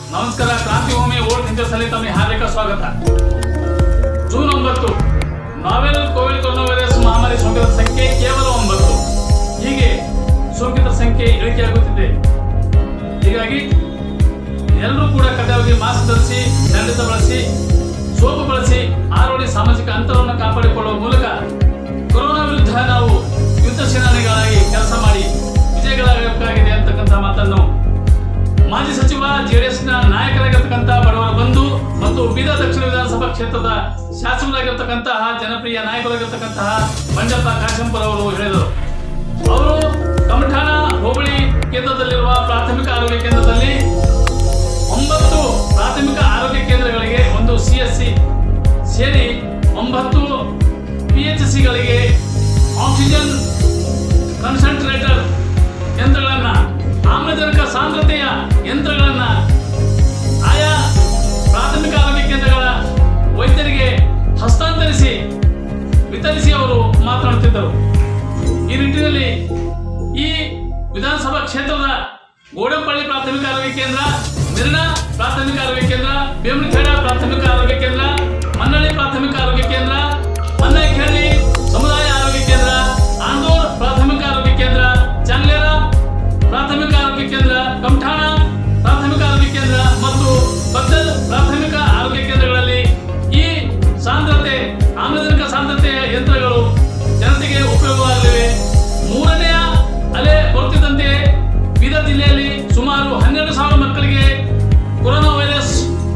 ನಮಸ್ಕಾರ ಕ್ರಾಂತಿಭೂಮಿ ಓಲ್ಡ್ ಹಿಂದೂಸ್ನಲ್ಲಿ ತಮಗೆ ಹಾರ್ದಿಕ ಸ್ವಾಗತ ಜೂನ್ ಒಂಬತ್ತು ನಾವೆಲ್ ಕೋವಿಡ್ ಕೊರೋನಾ ವೈರಸ್ ಮಹಾಮಾರಿ ಸೋಂಕಿತರ ಸಂಖ್ಯೆ ಕೇವಲ ಒಂಬತ್ತು ಹೀಗೆ ಸೋಂಕಿತರ ಸಂಖ್ಯೆ ಇಳಿಕೆಯಾಗುತ್ತಿದೆ ಹೀಗಾಗಿ ಎಲ್ಲರೂ ಕೂಡ ಕಡ್ಡಾಯವಾಗಿ ಮಾಸ್ಕ್ ಧರಿಸಿ ಸ್ಯಾನಿಟೈಸರ್ ಬಳಸಿ ಸೋಪು ಬಳಸಿ ಆರೋಗ್ಯ ಸಾಮಾಜಿಕ ಅಂತರವನ್ನು ಕಾಪಾಡಿಕೊಳ್ಳುವ ಮೂಲಕ ಕೊರೋನಾ ವಿರುದ್ಧ ನಾವು ಯುದ್ಧ ಸೇನಾನಿಗಳಾಗಿ ಕೆಲಸ ಮಾಡಿ ವಿಜಯಗಳಾಗಬೇಕಾಗಿದೆ ಅಂತಕ್ಕಂಥ ಮಾತನ್ನು ಮಾಜಿ ಸಚಿವ ಜೆಡಿಎಸ್ ನ ನಾಯಕರಾಗಿರ್ತಕ್ಕಂಥ ಬಡವರ ಬಂಧು ಮತ್ತು ಬೀದರ್ ದಕ್ಷಿಣ ವಿಧಾನಸಭಾ ಕ್ಷೇತ್ರದ ಶಾಸಕರಾಗಿರ್ತಕ್ಕಂತಹ ಜನಪ್ರಿಯ ನಾಯಕರಾಗಿರ್ತಕ್ಕಂತಹ ಬಂಡಪ್ಪ ಕಾಶಂಪುರ ಅವರು ಹೇಳಿದರು ಅವರು ಕಮಠಾಣ ಹೋಬಳಿ ಕೇಂದ್ರದಲ್ಲಿರುವ ಪ್ರಾಥಮಿಕ ಆರೋಗ್ಯ ಕೇಂದ್ರದಲ್ಲಿ ಒಂಬತ್ತು ಪ್ರಾಥಮಿಕ ಆರೋಗ್ಯ ಕೇಂದ್ರಗಳಿಗೆ ಒಂದು ಸಿಎಸ್ಸಿ ಸೇರಿ ಒಂಬತ್ತು ಪಿ ಎಚ್ ಸಿಗಳಿಗೆ ಆಕ್ಸಿಜನ್ ಕನ್ಸಂಟ್ರೇಟರ್ ಯಂತ್ರಗಳನ್ನ ಆಮ್ಲಜನಕ ಸಾಂದ್ರತೆಯ ಯಂತ್ರಗಳನ್ನ ಆಯಾ ಪ್ರಾಥಮಿಕ ಆರೋಗ್ಯ ಕೇಂದ್ರಗಳ ವೈದ್ಯರಿಗೆ ಹಸ್ತಾಂತರಿಸಿ ವಿತರಿಸಿ ಅವರು ಮಾತನಾಡುತ್ತಿದ್ದರು ಈ ನಿಟ್ಟಿನಲ್ಲಿ ಈ ವಿಧಾನಸಭಾ ಕ್ಷೇತ್ರದ ಗೋಡಂಪಳ್ಳಿ ಪ್ರಾಥಮಿಕ ಆರೋಗ್ಯ ಕೇಂದ್ರ ಮಿರ್ಣ ಪ್ರಾಥಮಿಕ ಆರೋಗ್ಯ ಕೇಂದ್ರ ಬೇಮನಖೇಡ ಪ್ರಾಥಮಿಕ ಆರೋಗ್ಯ ಕೇಂದ್ರ ಮನ್ನಳ್ಳಿ ಪ್ರಾಥಮಿಕ ಆರೋಗ್ಯ ಕೇಂದ್ರ ಮನ್ನೈಖೇಳಿ ಸಮುದಾಯ ಆರೋಗ್ಯ ಕೇಂದ್ರ ಆಂದೂರ್ ಪ್ರಾಥಮಿಕ ಆರೋಗ್ಯ ಕೇಂದ್ರ ಚಾಂಗ್ಲೇರ ಪ್ರಾಥಮಿಕ ಆರೋಗ್ಯ ಕೇಂದ್ರ ಕಮಠಾಣ ಪ್ರಾಥಮಿಕ ಆರೋಗ್ಯ ಕೇಂದ್ರ ಮತ್ತು ಬದ್ದಲ್ ಪ್ರಾಥಮಿಕ ಆರೋಗ್ಯ ಕೇಂದ್ರಗಳಲ್ಲಿ ಈ ಸಾಂದ್ರತೆ ಆಮ್ಲಜನಕ ಸಾಂದ್ರತೆಯ ಯಂತ್ರಗಳು ಜನತೆಗೆ ಉಪಯೋಗವಾಗಲಿವೆ ಮೂರನೆಯ ಅಲೆ ಬರುತ್ತಿದ್ದಂತೆ ಬೀದರ್ ಜಿಲ್ಲೆಯಲ್ಲಿ ಸುಮಾರು ಹನ್ನೆರಡು ಸಾವಿರ ಮಕ್ಕಳಿಗೆ ಕೊರೋನಾ ವೈರಸ್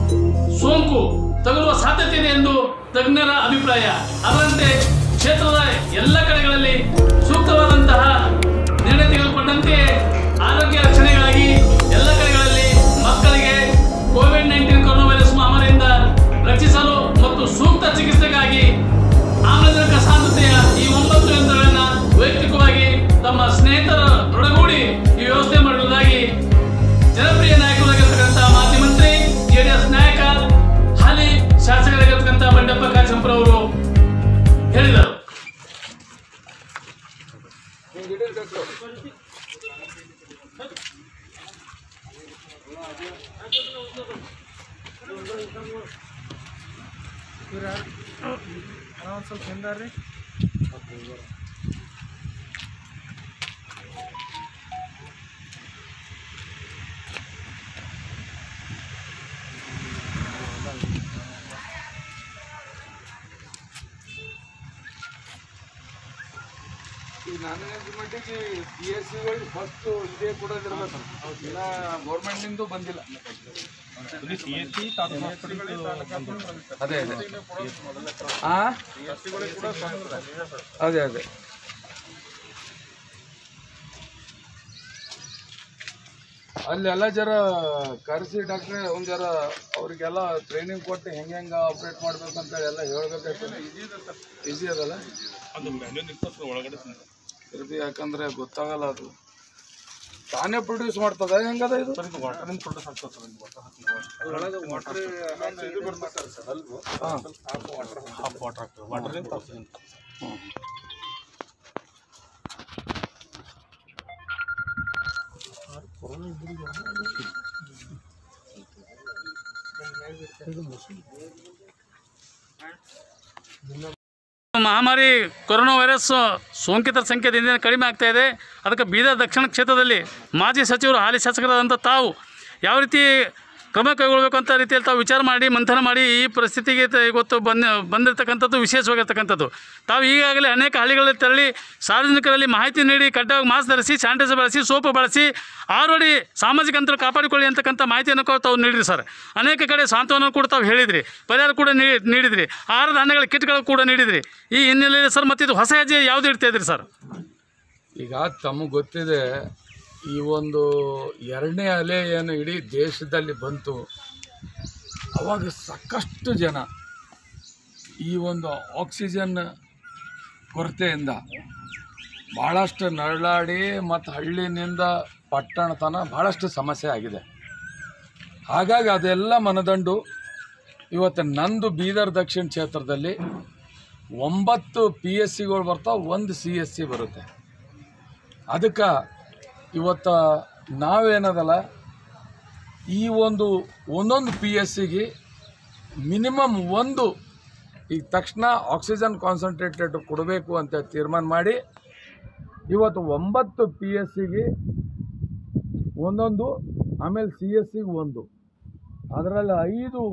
ಸೋಂಕು ತಗುಲುವ ಸಾಧ್ಯತೆ ಇದೆ ಎಂದು ತಜ್ಞರ ಅಭಿಪ್ರಾಯ ಅದರಂತೆ ಕ್ಷೇತ್ರದ ಎಲ್ಲ ಕಡೆಗಳಲ್ಲಿ ಸೂಕ್ತವಾದಂತಹ ನಿರ್ಣಯ ತೆಗೆದುಕೊಂಡಂತೆ ಆರೋಗ್ಯ ರಕ್ಷಣೆಗಾಗಿ ಎಲ್ಲ ಕಡೆಗಳಲ್ಲಿ ಮಕ್ಕಳಿಗೆ ಕೋವಿಡ್ ನೈನ್ಟೀನ್ ಕೊರೋನಾ ವೈರಸ್ ಮಹಾಮಾರಿಯಿಂದ ರಕ್ಷಿಸಲು ಮತ್ತು ಸೂಕ್ತ ಚಿಕಿತ್ಸೆಗಾಗಿ ಆಮ್ಲಜನಕ ಸಾಂದ್ರತೆಯ ಈ ಒಂಬತ್ತು ಯಂತ್ರಗಳನ್ನ ವೈಯಕ್ತಿಕವಾಗಿ ತಮ್ಮ ಸ್ನೇಹಿತರೊಡಗೂಡಿ ಈ ವ್ಯವಸ್ಥೆ ಮಾಡುವುದಾಗಿ ಜನಪ್ರಿಯ ನಾಯಕರಾಗಿರ್ತಕ್ಕಂಥ ಮಾಜಿ ಮಂತ್ರಿ ಜೆಡಿಎಸ್ ನಾಯಕ ಹಾಲಿ ಶಾಸಕರಾಗಿರ್ತಕ್ಕಂಥ ಬಂಡಪ್ಪ ಕಾಶಂಪುರ ಅವರು ಹೇಳಿದರು ಒಂದು ಸ್ವಲ್ಪ ಹಿಂದಾರ್ರಿ ಈ ನನ್ನ ಮಟ್ಟಿಗೆ ಪಿ ಎಸ್ ಸಿಗಳು ಫಸ್ಟ್ ಇದೇ ಕೊಡೋದಿರ್ಬೇಕು ಇನ್ನ ಗೌರ್ಮೆಂಟ್ನಿಂದ ಬಂದಿಲ್ಲ ಅದೇ ಅದೇ ಆ ಅದೇ ಅದೇ ಅಲ್ಲೆಲ್ಲ ಜರ ಕರೆಸಿ ಡಾಕ್ಟ್ರೆ ಒಂದ್ ಜರ ಅವ್ರಿಗೆಲ್ಲ ಟ್ರೈನಿಂಗ್ ಕೊಟ್ಟು ಹೆಂಗೆ ಹೆಂಗೆ ಆಪ್ರೇಟ್ ಮಾಡ್ಬೇಕಂತ ಎಲ್ಲ ಹೇಳ್ಬೇಕಾಗ್ತದೆ ಈಸಿ ಅದಲ್ಲ ಇರ್ಬಿ ಯಾಕಂದ್ರೆ ಗೊತ್ತಾಗಲ್ಲ ಅದು ತಾನೇ ಪ್ರೊಡ್ಯೂಸ್ ಮಾಡ್ತದ ಹೆಂಗದ ಇದು ಹಾ. ಹ್ಮ್. ಮಹಾಮಾರಿ ಕೊರೋನಾ ವೈರಸ್ ಸೋಂಕಿತರ ಸಂಖ್ಯೆ ದಿನದಿನ ಕಡಿಮೆ ಆಗ್ತಾ ಇದೆ ಅದಕ್ಕೆ ಬೀದರ್ ದಕ್ಷಿಣ ಕ್ಷೇತ್ರದಲ್ಲಿ ಮಾಜಿ ಸಚಿವರು ಹಾಲಿ ಶಾಸಕರಾದಂಥ ತಾವು ಯಾವ ರೀತಿ ಕ್ರಮ ಕೈಗೊಳ್ಳಬೇಕು ಅಂತ ರೀತಿಯಲ್ಲಿ ತಾವು ವಿಚಾರ ಮಾಡಿ ಮಂಥನ ಮಾಡಿ ಈ ಪರಿಸ್ಥಿತಿಗೆ ತ- ಇವತ್ತು ಬಂದ ಬಂದಿರತಕ್ಕಂಥದ್ದು ವಿಶೇಷವಾಗಿರ್ತಕ್ಕಂಥದ್ದು ತಾವು ಈಗಾಗಲೇ ಅನೇಕ ಹಳ್ಳಿಗಳಲ್ಲಿ ತೆರಳಿ ಸಾರ್ವಜನಿಕರಲ್ಲಿ ಮಾಹಿತಿ ನೀಡಿ ಕಡ್ಡಾಯವಾಗಿ ಮಾಸ್ಕ್ ಧರಿಸಿ ಸ್ಯಾನಿಟೈಸರ್ ಬಳಸಿ ಸೋಪು ಬಳಸಿ ಆರೋಡಿ ಸಾಮಾಜಿಕ ಅಂತರ ಕಾಪಾಡಿಕೊಳ್ಳಿ ಅಂತಕ್ಕಂಥ ಮಾಹಿತಿಯನ್ನು ಕೂಡ ತಾವು ನೀಡಿರಿ ಸರ್ ಅನೇಕ ಕಡೆ ಸಾಂತ್ವನ ಕೂಡ ತಾವು ಹೇಳಿದ್ರಿ ಪರಿಹಾರ ಕೂಡ ನೀ- ನೀಡಿದ್ರಿ ಆಹಾರ ಧಾನ್ಯಗಳ ಕಿಟ್ಗಳು ಕೂಡ ನೀಡಿದ್ರಿ ಈ ಹಿನ್ನೆಲೆಯಲ್ಲಿ ಸರ್ ಮತ್ತು ಇದು ಹೊಸ ಹೆಜ್ಜೆ ಯಾವುದು ಇಡ್ತಾ ಇದ್ರಿ ಸರ್ ಈಗ ತಮಗೆ ಗೊತ್ತಿದೆ ಈ ಒಂದು ಎರಡನೇ ಅಲೆ ಏನು ಇಡೀ ದೇಶದಲ್ಲಿ ಬಂತು ಅವಾಗ ಸಾಕಷ್ಟು ಜನ ಈ ಒಂದು ಆಕ್ಸಿಜನ್ ಕೊರತೆಯಿಂದ ಭಾಳಷ್ಟು ನರಳಾಡಿ ಮತ್ತು ಹಳ್ಳಿನಿಂದ ಪಟ್ಟಣ ತನಕ ಭಾಳಷ್ಟು ಸಮಸ್ಯೆ ಆಗಿದೆ ಹಾಗಾಗಿ ಅದೆಲ್ಲ ಮನದಂಡು ಇವತ್ತು ನಂದು ಬೀದರ್ ದಕ್ಷಿಣ ಕ್ಷೇತ್ರದಲ್ಲಿ ಒಂಬತ್ತು ಪಿ ಎಸ್ ಸಿಗಳು ಬರ್ತಾವೆ ಒಂದು ಸಿ ಎಸ್ ಸಿ ಬರುತ್ತೆ ಅದಕ್ಕೆ ಇವತ್ತು ನಾವೇನದಲ್ಲ ಈ ಒಂದು ಒಂದೊಂದು ಪಿ ಎಸ್ ಸಿಗೆ ಮಿನಿಮಮ್ ಒಂದು ಈಗ ತಕ್ಷಣ ಆಕ್ಸಿಜನ್ ಕಾನ್ಸಂಟ್ರೇಟೆಡ್ ಕೊಡಬೇಕು ಅಂತ ತೀರ್ಮಾನ ಮಾಡಿ ಇವತ್ತು ಒಂಬತ್ತು ಪಿ ಎಸ್ ಸಿಗೆ ಒಂದೊಂದು ಆಮೇಲೆ ಸಿ ಎಸ್ ಸಿಗೆ ಒಂದು ಅದರಲ್ಲಿ ಐದು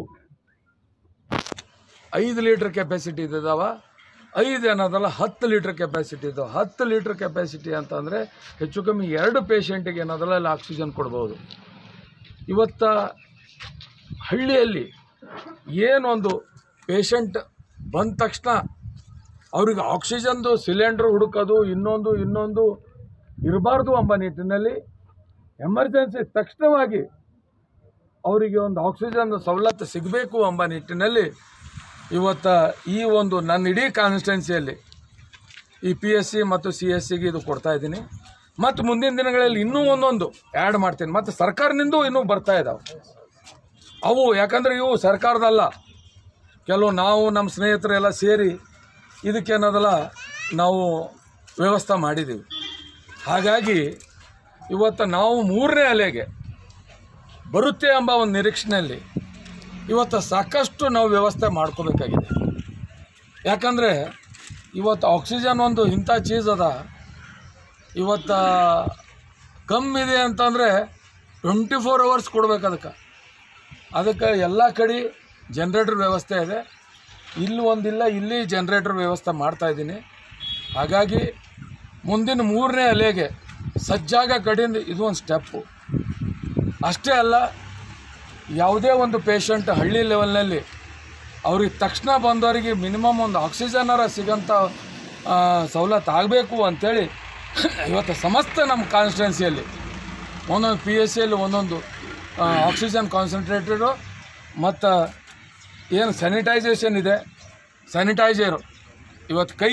ಐದು ಲೀಟ್ರ್ ಕೆಪಾಸಿಟಿ ಇದ್ದಾವ ಐದು ಏನದಲ್ಲ ಹತ್ತು ಲೀಟ್ರ್ ಕೆಪಾಸಿಟಿ ಇದ್ದಾವೆ ಹತ್ತು ಲೀಟ್ರ್ ಕೆಪಾಸಿಟಿ ಅಂತಂದರೆ ಹೆಚ್ಚು ಕಮ್ಮಿ ಎರಡು ಪೇಷಂಟಿಗೆ ಏನದಲ್ಲ ಅಲ್ಲಿ ಆಕ್ಸಿಜನ್ ಕೊಡ್ಬೋದು ಇವತ್ತ ಹಳ್ಳಿಯಲ್ಲಿ ಏನೊಂದು ಪೇಷಂಟ್ ಬಂದ ತಕ್ಷಣ ಅವ್ರಿಗೆ ಆಕ್ಸಿಜನ್ದು ಸಿಲಿಂಡ್ರ್ ಹುಡುಕೋದು ಇನ್ನೊಂದು ಇನ್ನೊಂದು ಇರಬಾರ್ದು ಎಂಬ ನಿಟ್ಟಿನಲ್ಲಿ ಎಮರ್ಜೆನ್ಸಿ ತಕ್ಷಣವಾಗಿ ಅವರಿಗೆ ಒಂದು ಆಕ್ಸಿಜನ್ ಸವಲತ್ತು ಸಿಗಬೇಕು ಎಂಬ ನಿಟ್ಟಿನಲ್ಲಿ ಇವತ್ತು ಈ ಒಂದು ನನ್ನ ಇಡೀ ಕಾನ್ಸ್ಟಿಟ್ಯೂನ್ಸಿಯಲ್ಲಿ ಈ ಪಿ ಎಸ್ ಸಿ ಮತ್ತು ಸಿ ಎಸ್ ಸಿಗೆ ಇದು ಕೊಡ್ತಾ ಇದ್ದೀನಿ ಮತ್ತು ಮುಂದಿನ ದಿನಗಳಲ್ಲಿ ಇನ್ನೂ ಒಂದೊಂದು ಆ್ಯಡ್ ಮಾಡ್ತೀನಿ ಮತ್ತು ಸರ್ಕಾರದಿಂದ ಇನ್ನೂ ಬರ್ತಾ ಇದ್ದಾವೆ ಅವು ಯಾಕಂದರೆ ಇವು ಸರ್ಕಾರದಲ್ಲ ಕೆಲವು ನಾವು ನಮ್ಮ ಸ್ನೇಹಿತರೆಲ್ಲ ಸೇರಿ ಇದಕ್ಕೇನದಲ್ಲ ನಾವು ವ್ಯವಸ್ಥೆ ಮಾಡಿದ್ದೀವಿ ಹಾಗಾಗಿ ಇವತ್ತು ನಾವು ಮೂರನೇ ಅಲೆಗೆ ಬರುತ್ತೆ ಎಂಬ ಒಂದು ನಿರೀಕ್ಷೆಯಲ್ಲಿ ಇವತ್ತು ಸಾಕಷ್ಟು ನಾವು ವ್ಯವಸ್ಥೆ ಮಾಡ್ಕೋಬೇಕಾಗಿದೆ ಯಾಕಂದರೆ ಇವತ್ತು ಆಕ್ಸಿಜನ್ ಒಂದು ಇಂಥ ಚೀಸ್ ಅದ ಇವತ್ತು ಕಮ್ಮಿದೆ ಅಂತಂದರೆ ಟ್ವೆಂಟಿ ಫೋರ್ ಅವರ್ಸ್ ಕೊಡ್ಬೇಕು ಅದಕ್ಕೆ ಅದಕ್ಕೆ ಎಲ್ಲ ಕಡೆ ಜನ್ರೇಟರ್ ವ್ಯವಸ್ಥೆ ಇದೆ ಇಲ್ಲಿ ಒಂದಿಲ್ಲ ಇಲ್ಲಿ ಜನ್ರೇಟರ್ ವ್ಯವಸ್ಥೆ ಮಾಡ್ತಾಯಿದ್ದೀನಿ ಹಾಗಾಗಿ ಮುಂದಿನ ಮೂರನೇ ಅಲೆಗೆ ಸಜ್ಜಾಗ ಕಡೆಯಿಂದ ಇದು ಒಂದು ಸ್ಟೆಪ್ಪು ಅಷ್ಟೇ ಅಲ್ಲ ಯಾವುದೇ ಒಂದು ಪೇಷಂಟ್ ಹಳ್ಳಿ ಲೆವೆಲ್ನಲ್ಲಿ ಅವ್ರಿಗೆ ತಕ್ಷಣ ಬಂದವರಿಗೆ ಮಿನಿಮಮ್ ಒಂದು ಆಕ್ಸಿಜನರ ಸಿಗೋಂಥ ಆ, ಸವಲತ್ತು ಆಗಬೇಕು ಅಂಥೇಳಿ ಇವತ್ತು ಸಮಸ್ತ ನಮ್ಮ ಕಾನ್ಸ್ಟಿಟ್ಯೂನ್ಸಿಯಲ್ಲಿ ಒಂದೊಂದು ಪಿ ಎಸ್ ಸಿಯಲ್ಲಿ ಒಂದೊಂದು ಆ, ಆಕ್ಸಿಜನ್ ಕಾನ್ಸಂಟ್ರೇಟರು ಮತ್ತು ಏನು ಸ್ಯಾನಿಟೈಸೇಷನ್ ಇದೆ ಸ್ಯಾನಿಟೈಸರು ಇವತ್ತು ಕೈ